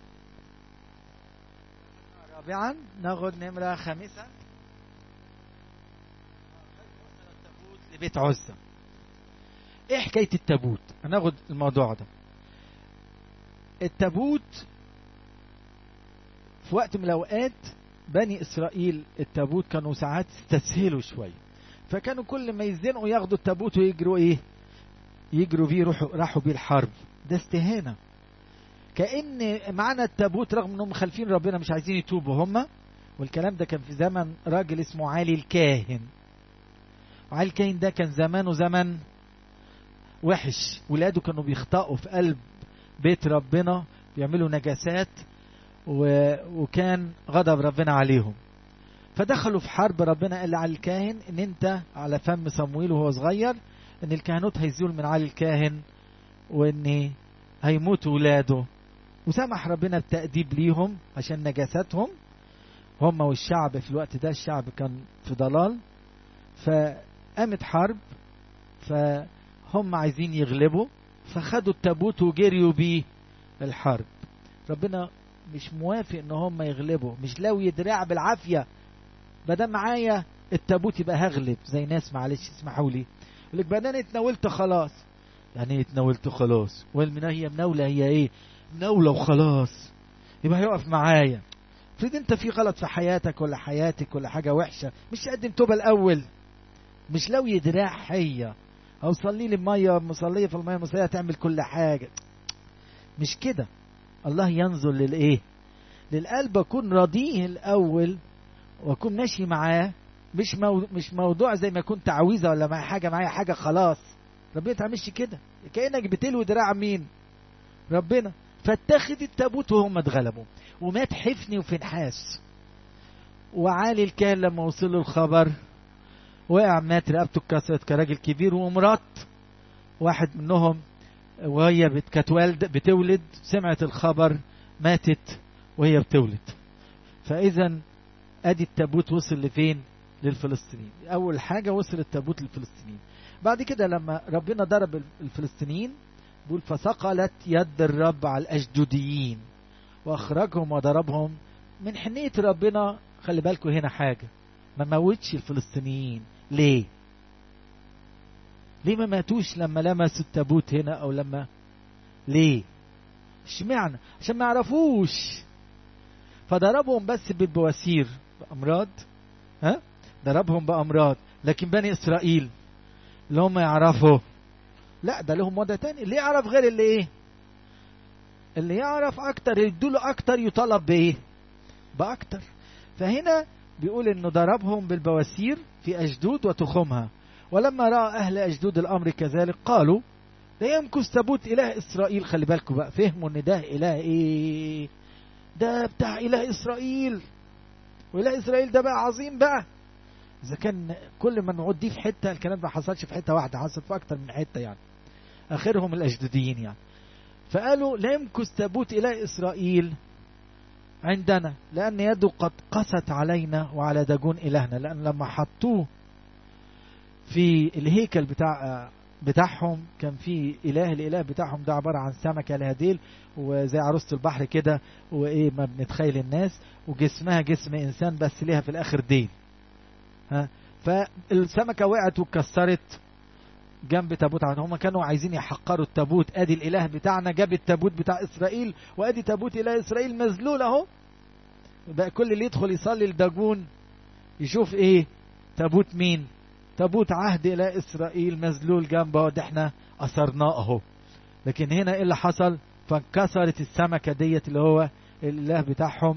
رابعا ناخد نمرة خامسة لبيت عزة ايه حكاية التابوت هناخد الموضوع ده التابوت في وقت من الاوقات بني اسرائيل التابوت كانوا ساعات استسهلوا شويه فكانوا كل ما يزنقوا ياخدوا التابوت ويجروا ايه يجروا بيه يروحوا راحوا بيه الحرب ده استهانة كأن معانا التابوت رغم انهم خالفين ربنا مش عايزين يتوبوا هم والكلام ده كان في زمن راجل اسمه علي الكاهن وعلي الكاهن ده كان زمانه زمن وحش ولاده كانوا بيخطئوا في قلب بيت ربنا بيعملوا نجاسات و... وكان غضب ربنا عليهم فدخلوا في حرب ربنا قال على الكاهن ان انت على فم صمويل وهو صغير ان الكهنوت هيزول من علي الكاهن وان هيموتوا ولاده وسمح ربنا بتأديب ليهم عشان نجاساتهم هم والشعب في الوقت ده الشعب كان في ضلال فقامت حرب فهم عايزين يغلبوا فخدوا التابوت وجريوا بيه الحرب ربنا مش موافق ان هم يغلبوا مش لو يدرع بالعافيه بدل معايا التابوت يبقى هغلب زي ناس معلش اسمحوا لي يقول لك بدل اتناولت خلاص يعني ايه اتناولت خلاص والمنا هي مناوله هي ايه مناوله وخلاص يبقى هيقف معايا افرض انت في غلط في حياتك ولا حياتك ولا حاجه وحشه مش تقدم توبه الاول مش لو يدراع هي او صلي لي الميه مصليه في الميه المصليه تعمل كل حاجه مش كده الله ينظر للايه للقلب اكون راضيه الاول واكون ماشي معاه مش مو... مش موضوع زي ما كنت عاوزه ولا مع حاجه معايا حاجه خلاص ربنا تعملش كده كانك بتلوي دراع مين ربنا فاتخذ التابوت وهم اتغلبوا ومات حفني وفنحاس وعالي الكاهن لما وصل له الخبر وقع مات رقبته اتكسرت كراجل كبير ومرات واحد منهم وهي بت- كانت والد بتولد سمعت الخبر ماتت وهي بتولد فاذا ادي التابوت وصل لفين للفلسطينيين اول حاجة وصل التابوت للفلسطينيين بعد كده لما ربنا ضرب الفلسطينيين بيقول فثقلت يد الرب على الاشدوديين واخرجهم وضربهم من حنية ربنا خلي بالكم هنا حاجة ما موتش الفلسطينيين ليه ليه ما ماتوش لما لمسوا التابوت هنا او لما ليه اشمعنى عشان ما يعرفوش فضربهم بس بالبواسير بامراض ها ضربهم بامراض لكن بني اسرائيل اللي هم يعرفوا لا ده لهم وضع تاني اللي يعرف غير اللي ايه اللي يعرف اكتر يدوله اكتر يطالب بايه باكتر فهنا بيقول انه ضربهم بالبواسير في اشدود وتخمها ولما راى اهل اشدود الامر كذلك قالوا لا يمكث تابوت اله اسرائيل خلي بالكم بقى فهموا ان ده اله ايه ده بتاع اله اسرائيل واله اسرائيل ده بقى عظيم بقى اذا كان كل ما نقعد دي في حته الكلام ما حصلش في حته واحده حصلت في اكتر من حته يعني اخرهم الاجداديين يعني فقالوا لا يمكث تابوت اله اسرائيل عندنا لان يده قد قست علينا وعلى داجون الهنا لان لما حطوه في الهيكل بتاع بتاعهم كان في اله الاله بتاعهم ده عباره عن سمكه لها ديل وزي عروسه البحر كده وايه ما بنتخيل الناس وجسمها جسم انسان بس ليها في الاخر ديل ها فالسمكه وقعت واتكسرت جنب تابوت عندهم هم كانوا عايزين يحقروا التابوت ادي الاله بتاعنا جاب التابوت بتاع اسرائيل وادي تابوت اله اسرائيل مذلول اهو بقى كل اللي يدخل يصلي الداجون يشوف ايه تابوت مين تابوت عهد الى اسرائيل مذلول جنبه ده احنا اثرناه اهو لكن هنا ايه اللي حصل فانكسرت السمكه ديت اللي هو الاله بتاعهم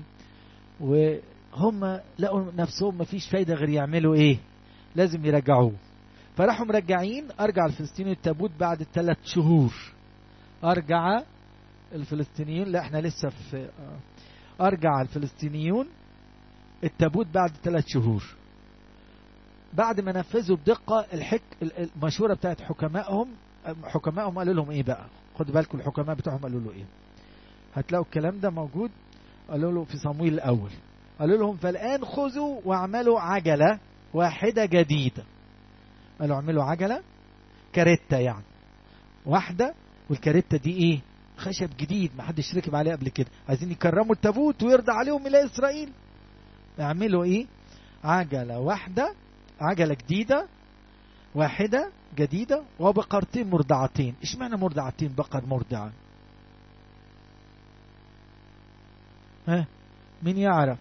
وهم لقوا نفسهم مفيش فايده غير يعملوا ايه لازم يرجعوه فراحوا مرجعين ارجع الفلسطينيين التابوت بعد ثلاث شهور ارجع الفلسطينيين لا احنا لسه في ارجع الفلسطينيون التابوت بعد ثلاث شهور بعد ما نفذوا بدقة الحك المشورة بتاعت حكمائهم حكمائهم قالوا لهم ايه بقى خدوا بالكم الحكماء بتوعهم قالوا له ايه هتلاقوا الكلام ده موجود قالوا له في صمويل الاول قالوا لهم فالان خذوا واعملوا عجلة واحدة جديدة قالوا اعملوا عجلة كاريتا يعني واحدة والكاريتا دي ايه خشب جديد ما حدش ركب عليه قبل كده عايزين يكرموا التابوت ويرضى عليهم الى اسرائيل اعملوا ايه عجلة واحدة عجلة جديدة واحدة جديدة وبقرتين مرضعتين ايش معنى مرضعتين بقر مرضعة ها مين يعرف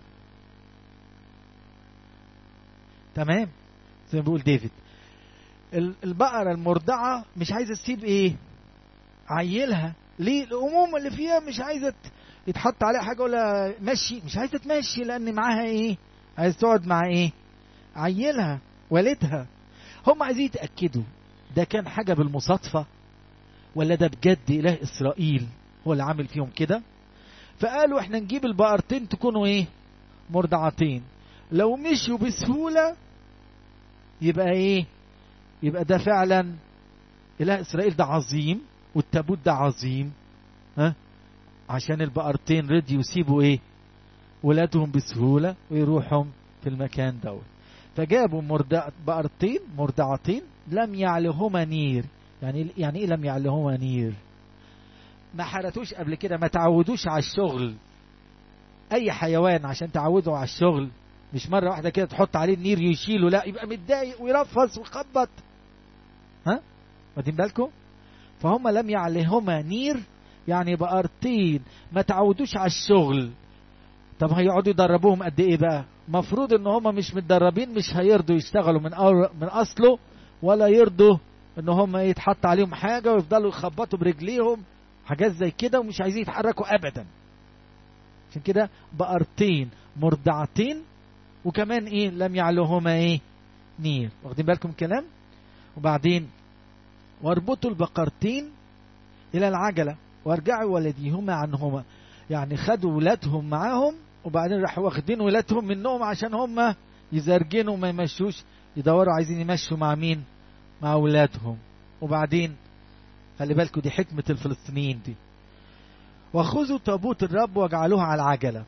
تمام زي ما بيقول ديفيد البقرة المرضعة مش عايزة تسيب ايه عيلها ليه الأمومة اللي فيها مش عايزة يتحط عليها حاجة ولا مشي مش عايزة تمشي لأن معاها ايه عايز تقعد مع ايه عيلها والدها هم عايزين يتأكدوا ده كان حاجة بالمصادفة ولا ده بجد إله إسرائيل هو اللي عامل فيهم كده فقالوا احنا نجيب البقرتين تكونوا ايه مرضعتين لو مشوا بسهولة يبقى ايه يبقى ده فعلا إله إسرائيل ده عظيم والتابوت ده عظيم ها عشان البقرتين رضيوا يسيبوا ايه ولادهم بسهولة ويروحوا في المكان دوت فجابوا مرضع بقرتين مرضعتين لم يعلهما نير يعني يعني ايه لم يعلهما نير ما حرتوش قبل كده ما تعودوش على الشغل اي حيوان عشان تعودوا على الشغل مش مره واحده كده تحط عليه النير يشيله لا يبقى متضايق ويرفص ويخبط ها واخدين بالكم فهم لم يعلهما نير يعني بقرتين ما تعودوش على الشغل طب هيقعدوا يدربوهم قد ايه بقى مفروض ان هم مش متدربين مش هيرضوا يشتغلوا من من اصله ولا يرضوا ان هم يتحط عليهم حاجه ويفضلوا يخبطوا برجليهم حاجات زي كده ومش عايزين يتحركوا ابدا عشان كده بقرتين مرضعتين وكمان ايه لم يعلوهما ايه نير واخدين بالكم الكلام وبعدين واربطوا البقرتين الى العجله وارجعوا ولديهما عنهما يعني خدوا ولادهم معاهم وبعدين راحوا واخدين ولادهم منهم عشان هم يزرجنوا وما يمشوش يدوروا عايزين يمشوا مع مين مع ولادهم وبعدين خلي بالكم دي حكمة الفلسطينيين دي وخذوا تابوت الرب واجعلوه على العجلة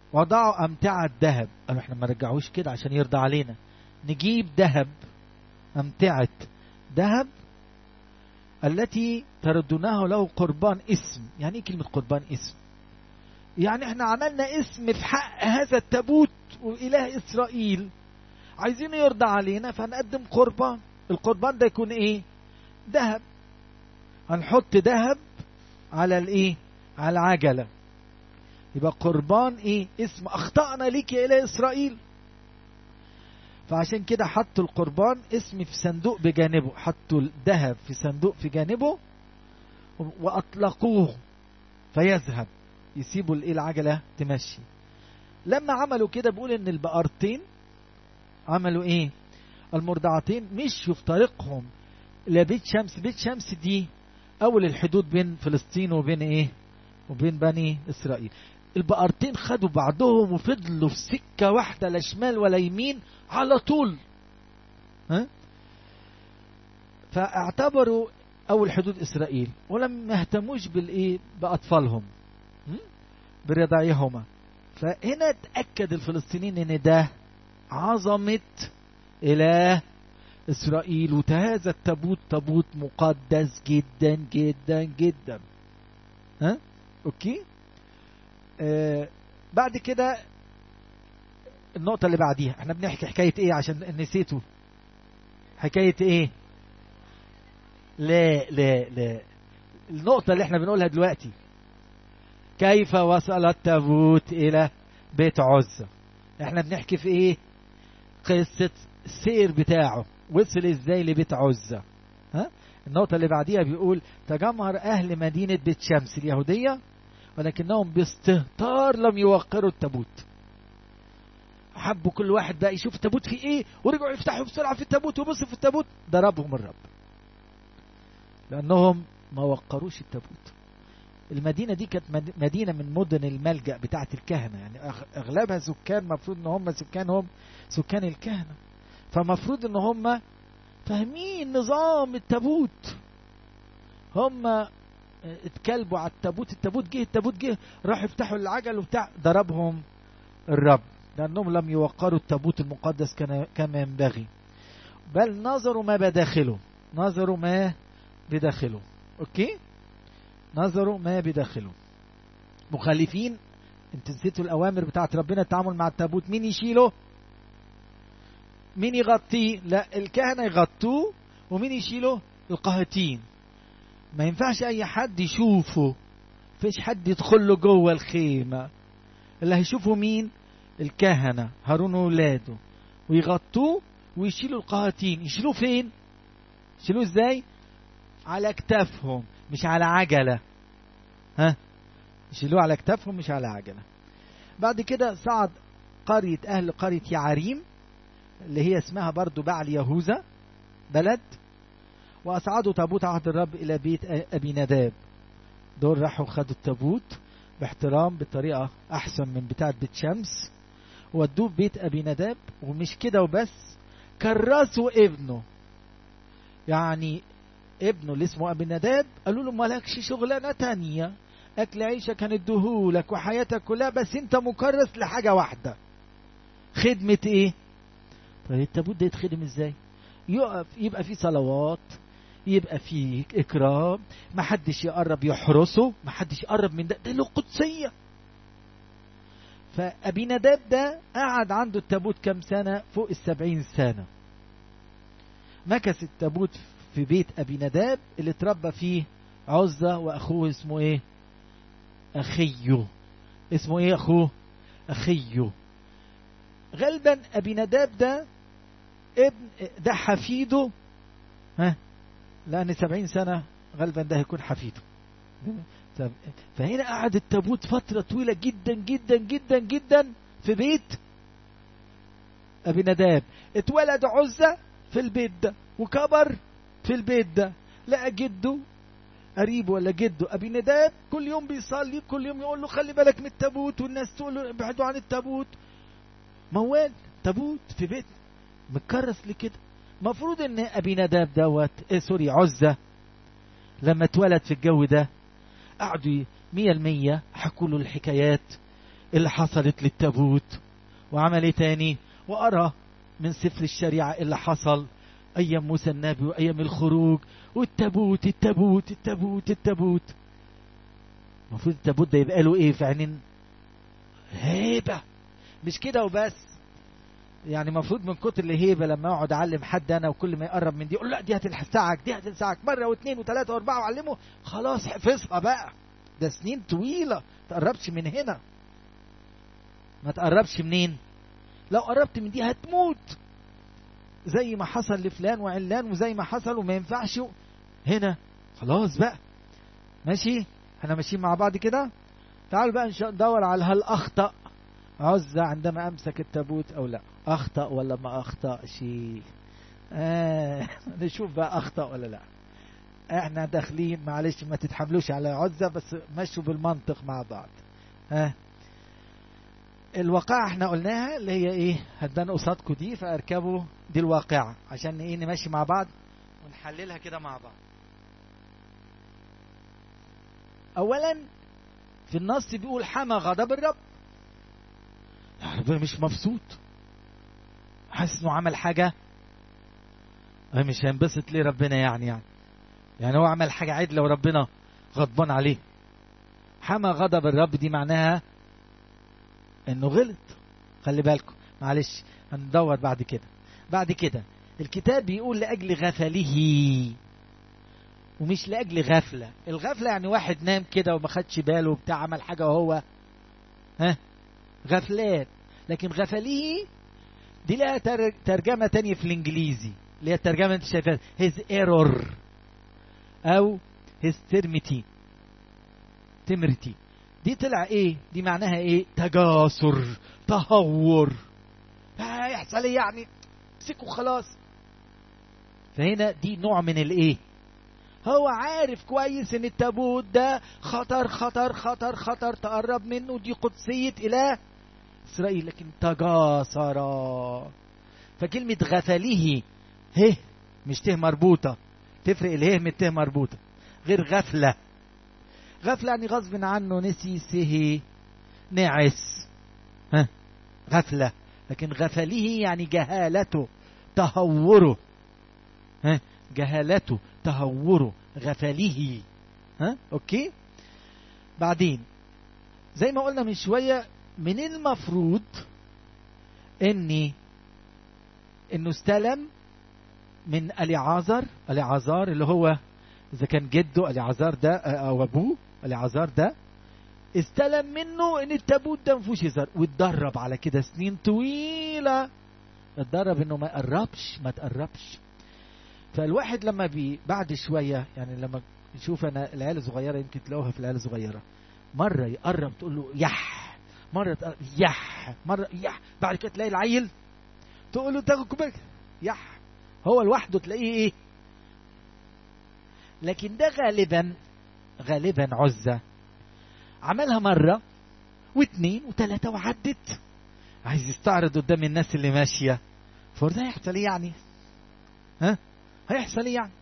وضعوا أمتعة ذهب قالوا احنا ما رجعوش كده عشان يرضى علينا نجيب ذهب أمتعة ذهب التي تردونه له قربان اسم يعني ايه كلمة قربان اسم يعني احنا عملنا اسم في حق هذا التابوت وإله إسرائيل عايزين يرضى علينا فهنقدم قربان القربان ده يكون ايه ذهب هنحط ذهب على الايه على العجله يبقى قربان ايه اسم اخطانا ليك يا اله اسرائيل فعشان كده حطوا القربان اسم في صندوق بجانبه حطوا الذهب في صندوق في جانبه واطلقوه فيذهب يسيبوا الايه العجله تمشي لما عملوا كده بيقول ان البقرتين عملوا ايه المرضعتين مشوا في طريقهم لبيت شمس بيت شمس دي اول الحدود بين فلسطين وبين ايه وبين بني اسرائيل البقرتين خدوا بعضهم وفضلوا في سكه واحده لا شمال ولا يمين على طول ها فاعتبروا اول حدود اسرائيل ولم يهتموش بالايه باطفالهم برضاعهما فهنا تاكد الفلسطينيين ان ده عظمه اله اسرائيل وهذا التابوت تابوت مقدس جدا جدا جدا ها اوكي آه بعد كده النقطة اللي بعديها احنا بنحكي حكاية ايه عشان نسيته حكاية ايه لا لا لا النقطة اللي احنا بنقولها دلوقتي كيف وصل التابوت الى بيت عزة احنا بنحكي في ايه قصة السير بتاعه وصل ازاي لبيت عزة ها النقطة اللي بعديها بيقول تجمهر أهل مدينة بيت شمس اليهودية ولكنهم باستهتار لم يوقروا التابوت حبوا كل واحد بقى يشوف التابوت فيه ايه ورجعوا يفتحوا بسرعة في التابوت ويبصوا في التابوت ضربهم الرب لأنهم ما وقروش التابوت المدينة دي كانت مدينة من مدن الملجأ بتاعة الكهنة يعني أغلبها سكان مفروض إن هم سكانهم سكان الكهنة فمفروض إن هم فاهمين نظام التابوت هم اتكلبوا على التابوت التابوت جه التابوت جه راحوا يفتحوا العجل وبتاع ضربهم الرب لأنهم لم يوقروا التابوت المقدس كما ينبغي بل نظروا ما بداخله نظروا ما بداخله اوكي نظروا ما بداخله مخالفين انت نسيتوا الاوامر بتاعت ربنا التعامل مع التابوت مين يشيله مين يغطيه لا الكهنه يغطوه ومين يشيله القهاتين ما ينفعش اي حد يشوفه فيش حد يدخل له جوه الخيمه اللي هيشوفه مين الكهنه هارون وولاده ويغطوه ويشيلوا القهاتين يشيلوه فين يشيلوه ازاي على اكتافهم مش على عجله ها يشيلوه على اكتافهم مش على عجله بعد كده صعد قرية أهل قرية يعريم اللي هي اسمها برضو بعل يهوذا بلد وأصعدوا تابوت عهد الرب إلى بيت أبي نداب دول راحوا خدوا التابوت باحترام بطريقة أحسن من بتاعة بيت شمس ودوه بيت أبي نداب ومش كده وبس كرسوا ابنه يعني ابنه اللي اسمه أبي نداب قالوا له مالكش شغلانة تانية أكل عيشك هندهولك وحياتك كلها بس أنت مكرس لحاجة واحدة خدمة إيه؟ طيب التابوت ده يتخدم إزاي؟ يقف يبقى فيه صلوات يبقى فيه إكرام محدش يقرب يحرسه محدش يقرب من ده ده له قدسية فأبي نداب ده قعد عنده التابوت كم سنة فوق السبعين سنة مكث التابوت في بيت أبي نداب اللي اتربى فيه عزة وأخوه اسمه إيه أخيه اسمه إيه أخوه أخيه غالبا أبي نداب ده ابن ده حفيده ها لأن سبعين سنة غالبا ده هيكون حفيده فهنا قعد التابوت فترة طويلة جدا جدا جدا جدا في بيت أبي نداب اتولد عزة في البيت ده وكبر في البيت ده لقى جده قريبه ولا جده ابي نداب كل يوم بيصلي كل يوم يقول له خلي بالك من التابوت والناس تقول له ابعدوا عن التابوت موال تابوت في بيت متكرس لكده المفروض ان ابي نداب دوت إيه سوري عزة لما اتولد في الجو ده قعدوا مية المية حكوا له الحكايات اللي حصلت للتابوت وعمل ايه تاني وقرا من سفر الشريعة اللي حصل ايام موسى النبي وايام الخروج والتابوت التابوت التابوت التابوت المفروض التابوت ده يبقى له ايه في عينين هيبة مش كده وبس يعني المفروض من كتر الهيبه لما اقعد اعلم حد انا وكل ما يقرب من دي اقول لا دي هتلسعك دي هتلسعك مره واثنين وثلاثه واربعه واعلمه خلاص حفظها بقى ده سنين طويله ما تقربش من هنا ما تقربش منين لو قربت من دي هتموت زي ما حصل لفلان وعلان وزي ما حصل وما ينفعش هنا خلاص بقى ماشي احنا ماشيين مع بعض كده تعالوا بقى ندور على هل اخطأ عزة عندما امسك التابوت او لا اخطأ ولا ما اخطأش آه نشوف بقى اخطأ ولا لا احنا داخلين معلش ما تتحملوش على عزة بس مشوا بالمنطق مع بعض ها آه. الواقعة احنا قلناها اللي هي ايه هدان قصادكم دي فاركبوا دي الواقعة عشان ايه نمشي مع بعض ونحللها كده مع بعض اولا في النص بيقول حمى غضب الرب ربنا مش مبسوط حاسس انه عمل حاجه مش هينبسط ليه ربنا يعني يعني يعني هو عمل حاجه عدله وربنا غضبان عليه حمى غضب الرب دي معناها انه غلط خلي بالكم معلش هندور بعد كده بعد كده الكتاب بيقول لاجل غفله ومش لاجل غفله الغفله يعني واحد نام كده وما خدش باله وبتاع عمل حاجه وهو ها غفلات لكن غفليه دي لها ترجمه تانية في الانجليزي اللي هي الترجمه انت شايفها his error او his termity تمرتي دي طلع ايه دي معناها ايه تجاسر تهور هيحصل ايه يعني امسكوا خلاص فهنا دي نوع من الايه هو عارف كويس ان التابوت ده خطر خطر خطر خطر تقرب منه دي قدسية اله اسرائيل لكن تجاسر فكلمة غفله هه مش ته مربوطة تفرق اله من ته مربوطة غير غفلة غفلة يعني غصب عنه نسي سهي نعس ها غفلة لكن غفله يعني جهالته تهوره ها جهالته تهوره غفله ها اوكي بعدين زي ما قلنا من شويه من المفروض اني انه استلم من اليعازر اليعازار اللي هو اذا كان جده اليعازر ده او ابوه اليعازر ده استلم منه ان التابوت ده مفيهوش هزار واتدرب على كده سنين طويله اتدرب انه ما يقربش ما تقربش فالواحد لما بي بعد شويه يعني لما نشوف انا العيال الصغيره يمكن تلاقوها في العيال الصغيره مره يقرب تقول له يح مره تقرب يح مره يح بعد كده تلاقي العيل تقول له تاخد كوبايه يح هو لوحده تلاقيه ايه لكن ده غالبا غالبا عزة عملها مرة واثنين وثلاثة وعدت عايز يستعرض قدام الناس اللي ماشية فده هيحصل ايه يعني ها هيحصل ايه يعني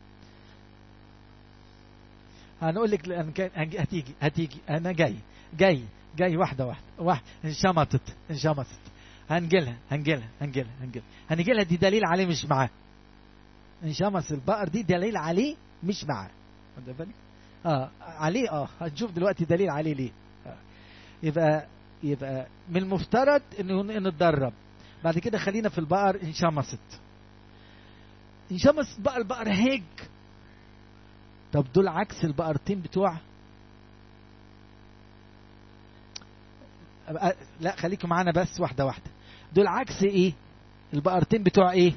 هنقول لك هتيجي هتيجي انا جاي جاي جاي واحده واحده واحده انشمطت انشمطت هنجيلها هنجيلها هنجيلها هنجيلها هنجيلها دي دليل عليه مش معاه انشمس البقر دي دليل عليه مش معاه واخد بالك اه عليه اه هنشوف دلوقتي دليل عليه ليه آه. يبقى يبقى من المفترض انه نتدرب بعد كده خلينا في البقر انشمست انشمس بقى البقر هيج طب دول عكس البقرتين بتوع لا خليكم معانا بس واحدة واحدة دول عكس ايه البقرتين بتوع ايه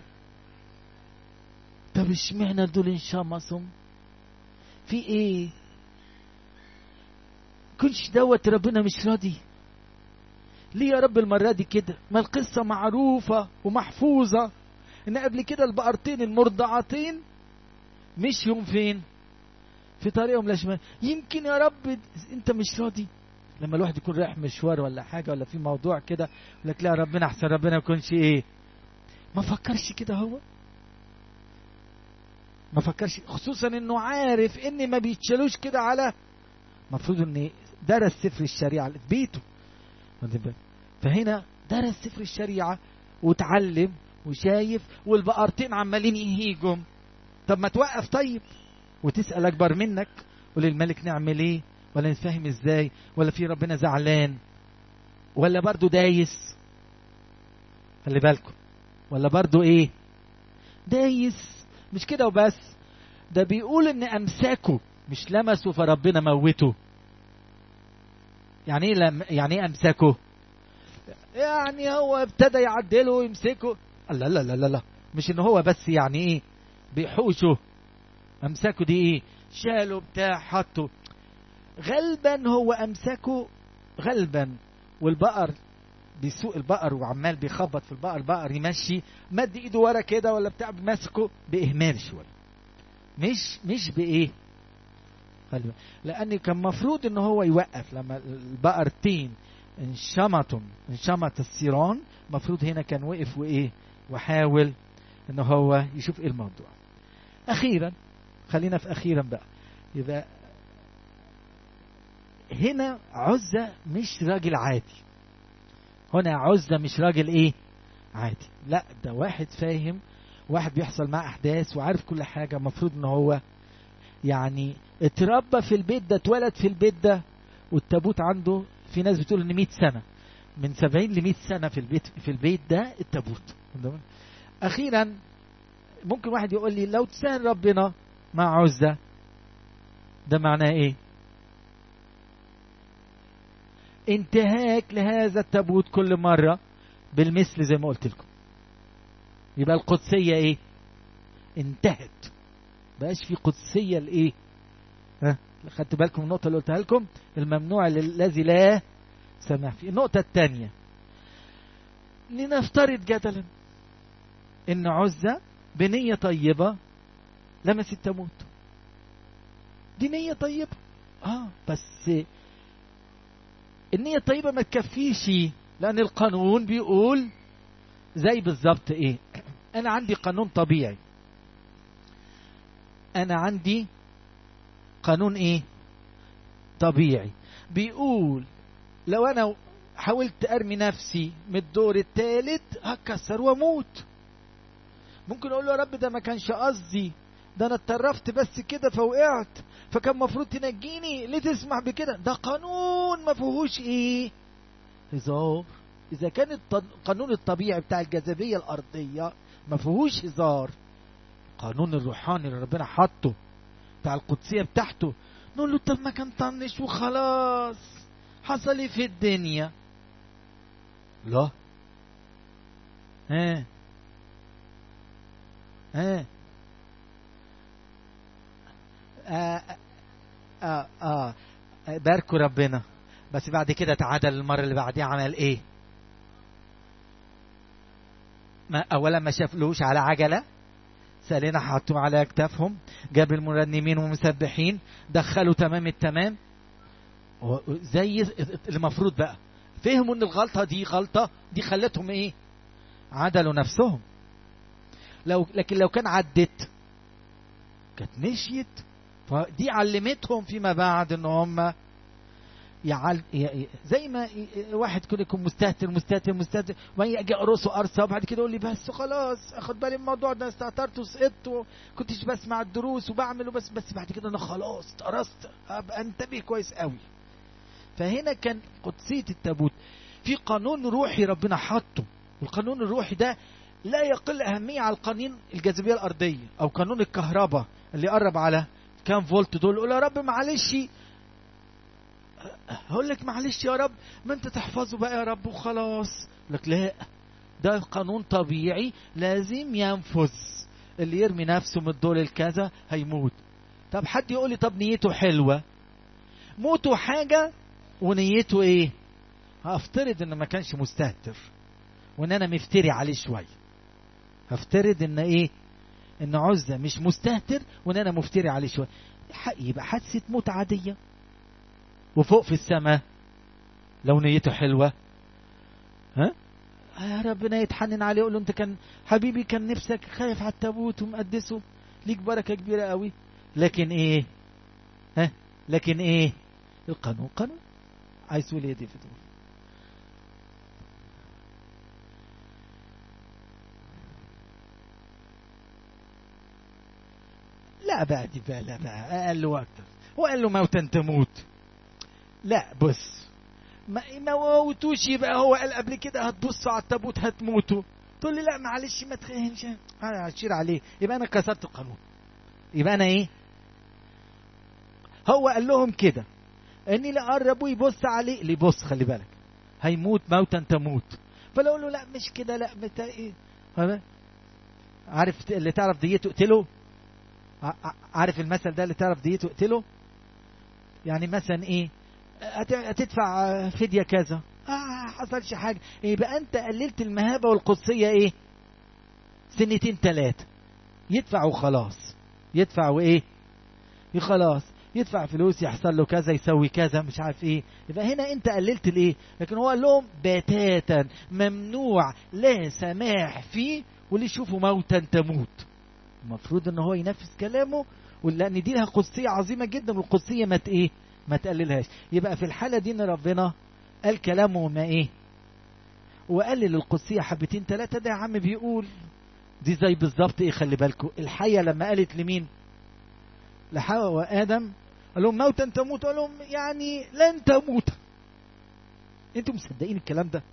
طب اشمعنى دول انشمسوا في ايه كنش دوت ربنا مش راضي ليه يا رب المرة دي كده ما القصة معروفة ومحفوظة ان قبل كده البقرتين المرضعتين مشيهم فين في طريقهم لشمال يمكن يا رب انت مش راضي لما الواحد يكون رايح مشوار ولا حاجه ولا في موضوع كده يقول لك لا ربنا احسن ربنا ما يكونش ايه ما فكرش كده هو ما فكرش خصوصا انه عارف ان ما بيتشالوش كده على المفروض ان درس سفر الشريعه في بيته واخدين بالك؟ فهنا درس سفر الشريعة وتعلم وشايف والبقرتين عمالين يهيجم طب ما توقف طيب وتسأل أكبر منك وللملك نعمل ايه ولا نتفهم ازاي ولا في ربنا زعلان ولا برضو دايس خلي بالكم ولا برضو ايه دايس مش كده وبس ده بيقول ان امسكه مش لمسه فربنا موته يعني ايه لم... يعني ايه امسكه يعني هو ابتدى يعدله ويمسكه لا لا لا لا لا مش ان هو بس يعني ايه بيحوشه امسكه دي ايه شاله بتاع حطه غلبا هو امسكه غلبا والبقر بيسوق البقر وعمال بيخبط في البقر البقر يمشي مد ايده ورا كده ولا بتاع ماسكه باهمال شويه مش مش بايه خلي بالك. لان كان مفروض ان هو يوقف لما البقرتين انشمطوا انشمط السيران مفروض هنا كان وقف وايه وحاول ان هو يشوف ايه الموضوع اخيرا خلينا في اخيرا بقى يبقى هنا عزة مش راجل عادي هنا عزة مش راجل ايه عادي لا ده واحد فاهم واحد بيحصل معاه احداث وعارف كل حاجة المفروض ان هو يعني اتربى في البيت ده اتولد في البيت ده والتابوت عنده في ناس بتقول ان 100 سنة من 70 ل 100 سنة في البيت في البيت ده التابوت اخيرا ممكن واحد يقول لي لو تسهل ربنا مع عزة ده معناه ايه انتهاك لهذا التابوت كل مرة بالمثل زي ما قلت لكم يبقى القدسية ايه انتهت بقاش في قدسية لايه ها خدت بالكم من النقطة اللي قلتها لكم الممنوع الذي لا سمح فيه النقطة الثانية لنفترض جدلا ان عزة بنية طيبة لمست تموت دي نية طيبة اه بس النية الطيبة ما تكفيش لأن القانون بيقول زي بالظبط إيه أنا عندي قانون طبيعي أنا عندي قانون إيه طبيعي بيقول لو أنا حاولت أرمي نفسي من الدور الثالث هكسر وأموت ممكن أقول له يا رب ده ما كانش قصدي ده أنا اتطرفت بس كده فوقعت فكان المفروض تنجيني ليه تسمح بكده ده قانون ما فيهوش ايه هزار اذا كان القانون الطبيعي بتاع الجاذبيه الارضيه ما فيهوش هزار القانون الروحاني اللي ربنا حاطه بتاع القدسيه بتاعته نقول له طب ما كان طنش وخلاص حصل ايه في الدنيا لا ها ها آه آه آه باركوا ربنا بس بعد كده تعادل المرة اللي بعديها عمل ايه ما اولا ما شافلوش على عجلة سالنا حطوا على اكتافهم جاب المرنمين ومسبحين دخلوا تمام التمام زي المفروض بقى فهموا ان الغلطة دي غلطة دي خلتهم ايه عدلوا نفسهم لو لكن لو كان عدت كانت مشيت فدي علمتهم فيما بعد ان هم يعل... زي ما واحد كده يكون مستهتر مستهتر مستهتر وبعدين اجي ارقصه قرصه وبعد كده يقول لي بس خلاص اخد بالي من الموضوع ده استهترت وسقطت وكنتش بسمع الدروس وبعمل وبس بس بعد كده انا خلاص اتقرصت ابقى انتبه كويس قوي فهنا كان قدسيه التابوت في قانون روحي ربنا حاطه والقانون الروحي ده لا يقل اهميه على القانون الجاذبيه الارضيه او قانون الكهرباء اللي قرب على كام فولت دول قول يا رب معلش هقول لك معلش يا رب ما انت تحفظه بقى يا رب وخلاص لك لا ده قانون طبيعي لازم ينفذ اللي يرمي نفسه من الدور الكذا هيموت طب حد يقول لي طب نيته حلوة موته حاجة ونيته ايه هفترض ان ما كانش مستهتر وان انا مفتري عليه شوية هفترض ان ايه ان عزة مش مستهتر وان انا مفتري عليه شوية يبقى حادثة موت عادية وفوق في السماء لو نيته حلوة ها يا ربنا يتحنن عليه يقول له انت كان حبيبي كان نفسك خايف على التابوت ومقدسه ليك بركة كبيرة قوي لكن ايه ها لكن ايه القانون قانون عايز تقول ايه دي في دول لا بقى دي بقى لا بقى اقل واكتر هو قال له موتا تموت لا بص ما ما موتوش يبقى هو قال قبل كده هتبصوا على التابوت هتموتوا تقول لي لا معلش ما تخافش هشير عليه يبقى انا كسرت القانون يبقى انا ايه هو قال لهم كده اني لا قربوا يبص عليه اللي يبص خلي بالك هيموت موتا تموت فلو له لا مش كده لا بتا ايه فاهم؟ عارف اللي تعرف ديته اقتله ع- عارف المثل ده اللي تعرف ديته اقتله يعني مثلا ايه هت- هتدفع فدية كذا اه حصلش حاجة يبقى انت قللت المهابة والقدسية ايه سنتين ثلاثة يدفع وخلاص يدفع وايه خلاص يدفع فلوس يحصل له كذا يسوي كذا مش عارف ايه يبقى هنا انت قللت الايه لكن هو قال لهم بتاتا ممنوع لا سماح فيه واللي يشوفه موتا تموت المفروض ان هو ينفذ كلامه لان دي لها قدسيه عظيمه جدا والقدسيه ما ت- ايه ما تقللهاش يبقى في الحاله دي ان ربنا قال كلامه ما ايه وقلل القدسيه حبتين ثلاثه ده يا عم بيقول دي زي بالظبط ايه خلي بالكم الحيه لما قالت لمين لحواء وادم قال لهم موتا تموت قال لهم يعني لن تموت انتوا مصدقين الكلام ده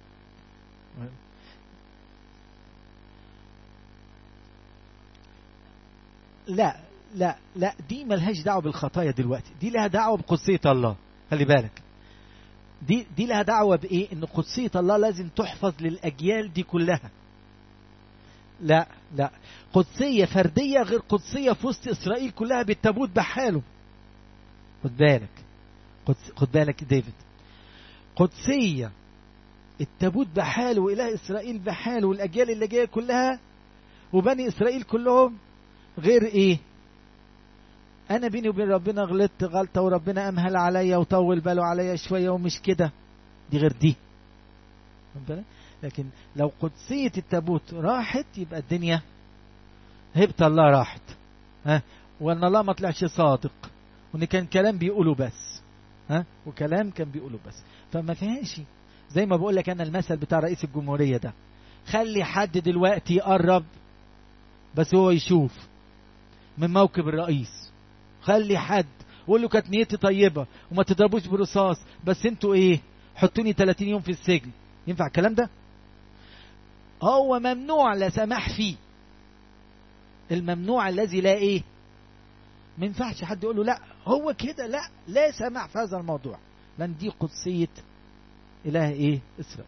لا لا لا دي ملهاش دعوه بالخطايا دلوقتي دي لها دعوه بقدسيه الله خلي بالك دي دي لها دعوه بايه ان قدسيه الله لازم تحفظ للاجيال دي كلها لا لا قدسيه فرديه غير قدسيه في وسط اسرائيل كلها بالتابوت بحاله خد بالك قدس خد بالك ديفيد قدسيه التابوت بحاله واله اسرائيل بحاله والاجيال اللي جايه كلها وبني اسرائيل كلهم غير ايه انا بيني وبين ربنا غلطت غلطه وربنا امهل عليا وطول باله عليا شويه ومش كده دي غير دي واخد بالك؟ لكن لو قدسيه التابوت راحت يبقى الدنيا هبت الله راحت ها وان الله ما طلعش صادق وان كان كلام بيقوله بس ها وكلام كان بيقوله بس فما فيهاش زي ما بقول لك انا المثل بتاع رئيس الجمهوريه ده خلي حد دلوقتي يقرب بس هو يشوف من موكب الرئيس خلي حد وقول له كانت نيتي طيبه وما تضربوش برصاص بس انتوا ايه حطوني 30 يوم في السجن ينفع الكلام ده هو ممنوع لا سماح فيه الممنوع الذي لا ايه ما ينفعش حد يقول له لا هو كده لا لا سماح في هذا الموضوع لان دي قدسيه اله ايه اسرائيل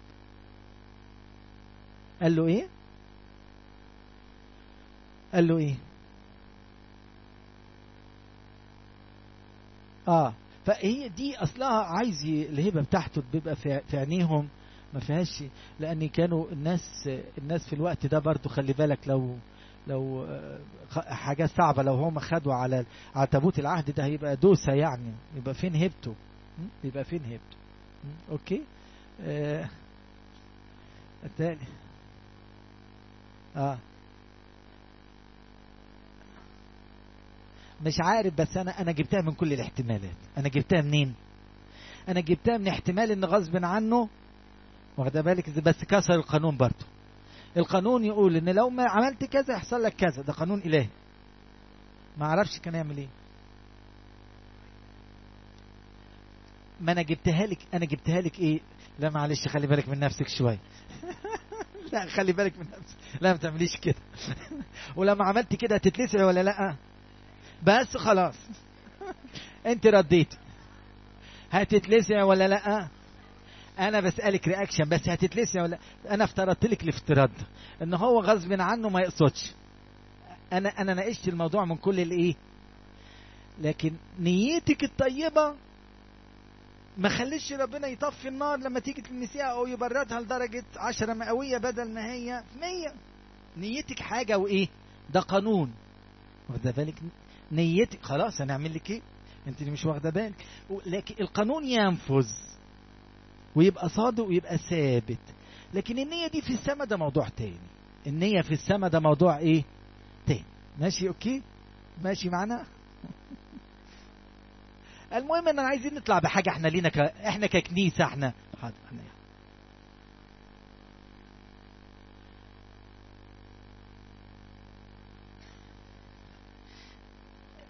قال له ايه قال له ايه اه فهي دي اصلها عايز ي- الهبه بتاعته بيبقى في في عينيهم ما فيهاش لان كانوا الناس الناس في الوقت ده برضو خلي بالك لو لو آه، خ- حاجات صعبه لو هم خدوا على على تابوت العهد ده هيبقى دوسه يعني يبقى فين هيبته م? يبقى فين هيبته م? اوكي آه التاني اه مش عارف بس انا انا جبتها من كل الاحتمالات انا جبتها منين انا جبتها من احتمال ان غصب عنه واخد بالك إزاي؟ بس كسر القانون برضه القانون يقول ان لو ما عملت كذا يحصل لك كذا ده قانون الهي ما اعرفش كان يعمل ايه ما انا جبتها لك انا جبتها لك ايه لا معلش خلي بالك من نفسك شويه لا خلي بالك من نفسك لا ما تعمليش كده ولما عملت كده هتتلسع ولا لا بس خلاص انت رديت هتتلسع ولا لا انا بسالك رياكشن بس هتتلسع ولا انا افترضت لك الافتراض ان هو غصب عنه ما يقصدش انا انا ناقشت الموضوع من كل الايه لكن نيتك الطيبه ما خليش ربنا يطفي النار لما تيجي تلمسيها او يبردها لدرجه عشرة مئويه بدل ما هي مية نيتك حاجه وايه ده قانون واخده بالك نيتك خلاص هنعمل لك ايه انت اللي مش واخده بالك لكن القانون ينفذ ويبقى صادق ويبقى ثابت لكن النية دي في السماء ده موضوع تاني النية في السماء ده موضوع ايه تاني ماشي اوكي ماشي معانا المهم ان عايزين نطلع بحاجة احنا لينا ك... احنا ككنيسة احنا حاضر انا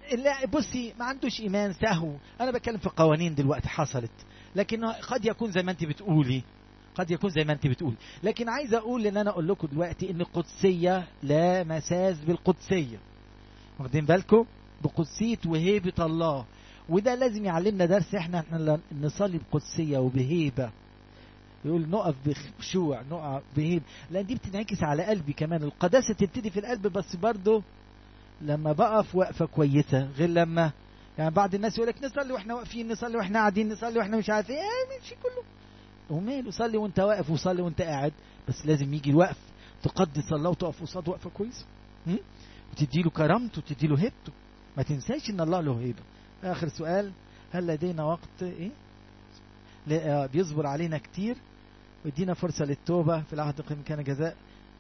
لا بصي ما عندوش ايمان سهو انا بتكلم في قوانين دلوقتي حصلت لكن قد يكون زي ما انت بتقولي قد يكون زي ما انت بتقول لكن عايز اقول ان انا اقول لكم دلوقتي ان القدسيه لا مساس بالقدسيه واخدين بالكم بقدسيه وهيبه الله وده لازم يعلمنا درس احنا احنا نصلي بقدسيه وبهيبه يقول نقف بخشوع نقف بهيبه لان دي بتنعكس على قلبي كمان القداسه تبتدي في القلب بس برضه لما بقف وقفه كويسه غير لما يعني بعض الناس يقول لك نصلي واحنا واقفين نصلي واحنا قاعدين نصلي واحنا مش عارف ايه ماشي كله وماله صلي وانت واقف وصلي وانت قاعد بس لازم يجي الوقف تقدس الله وتقف قصاد وقفه كويسه وتدي له كرامته وتدي له هيبته ما تنساش ان الله له هيبه اخر سؤال هل لدينا وقت ايه لا بيصبر علينا كتير ويدينا فرصه للتوبه في العهد القديم كان جزاء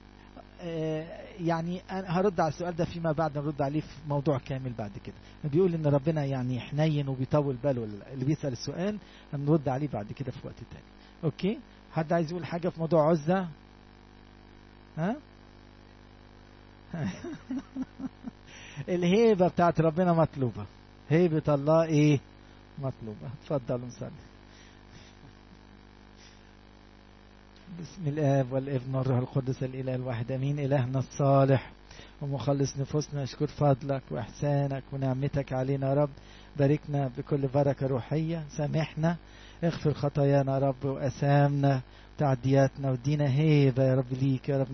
يعني انا هرد على السؤال ده فيما بعد نرد عليه في موضوع كامل بعد كده بيقول ان ربنا يعني حنين وبيطول باله اللي بيسال السؤال هنرد عليه بعد كده في وقت تاني اوكي حد عايز يقول حاجه في موضوع عزة ها الهيبة بتاعت ربنا مطلوبة هيبة الله ايه مطلوبة اتفضلوا نصلي بسم الآب والابن والروح القدس الإله الواحد أمين إلهنا الصالح ومخلص نفوسنا أشكر فضلك وإحسانك ونعمتك علينا يا رب باركنا بكل بركة روحية سامحنا اغفر خطايانا يا رب وأسامنا تعدياتنا ودينا هيبة يا رب ليك يا رب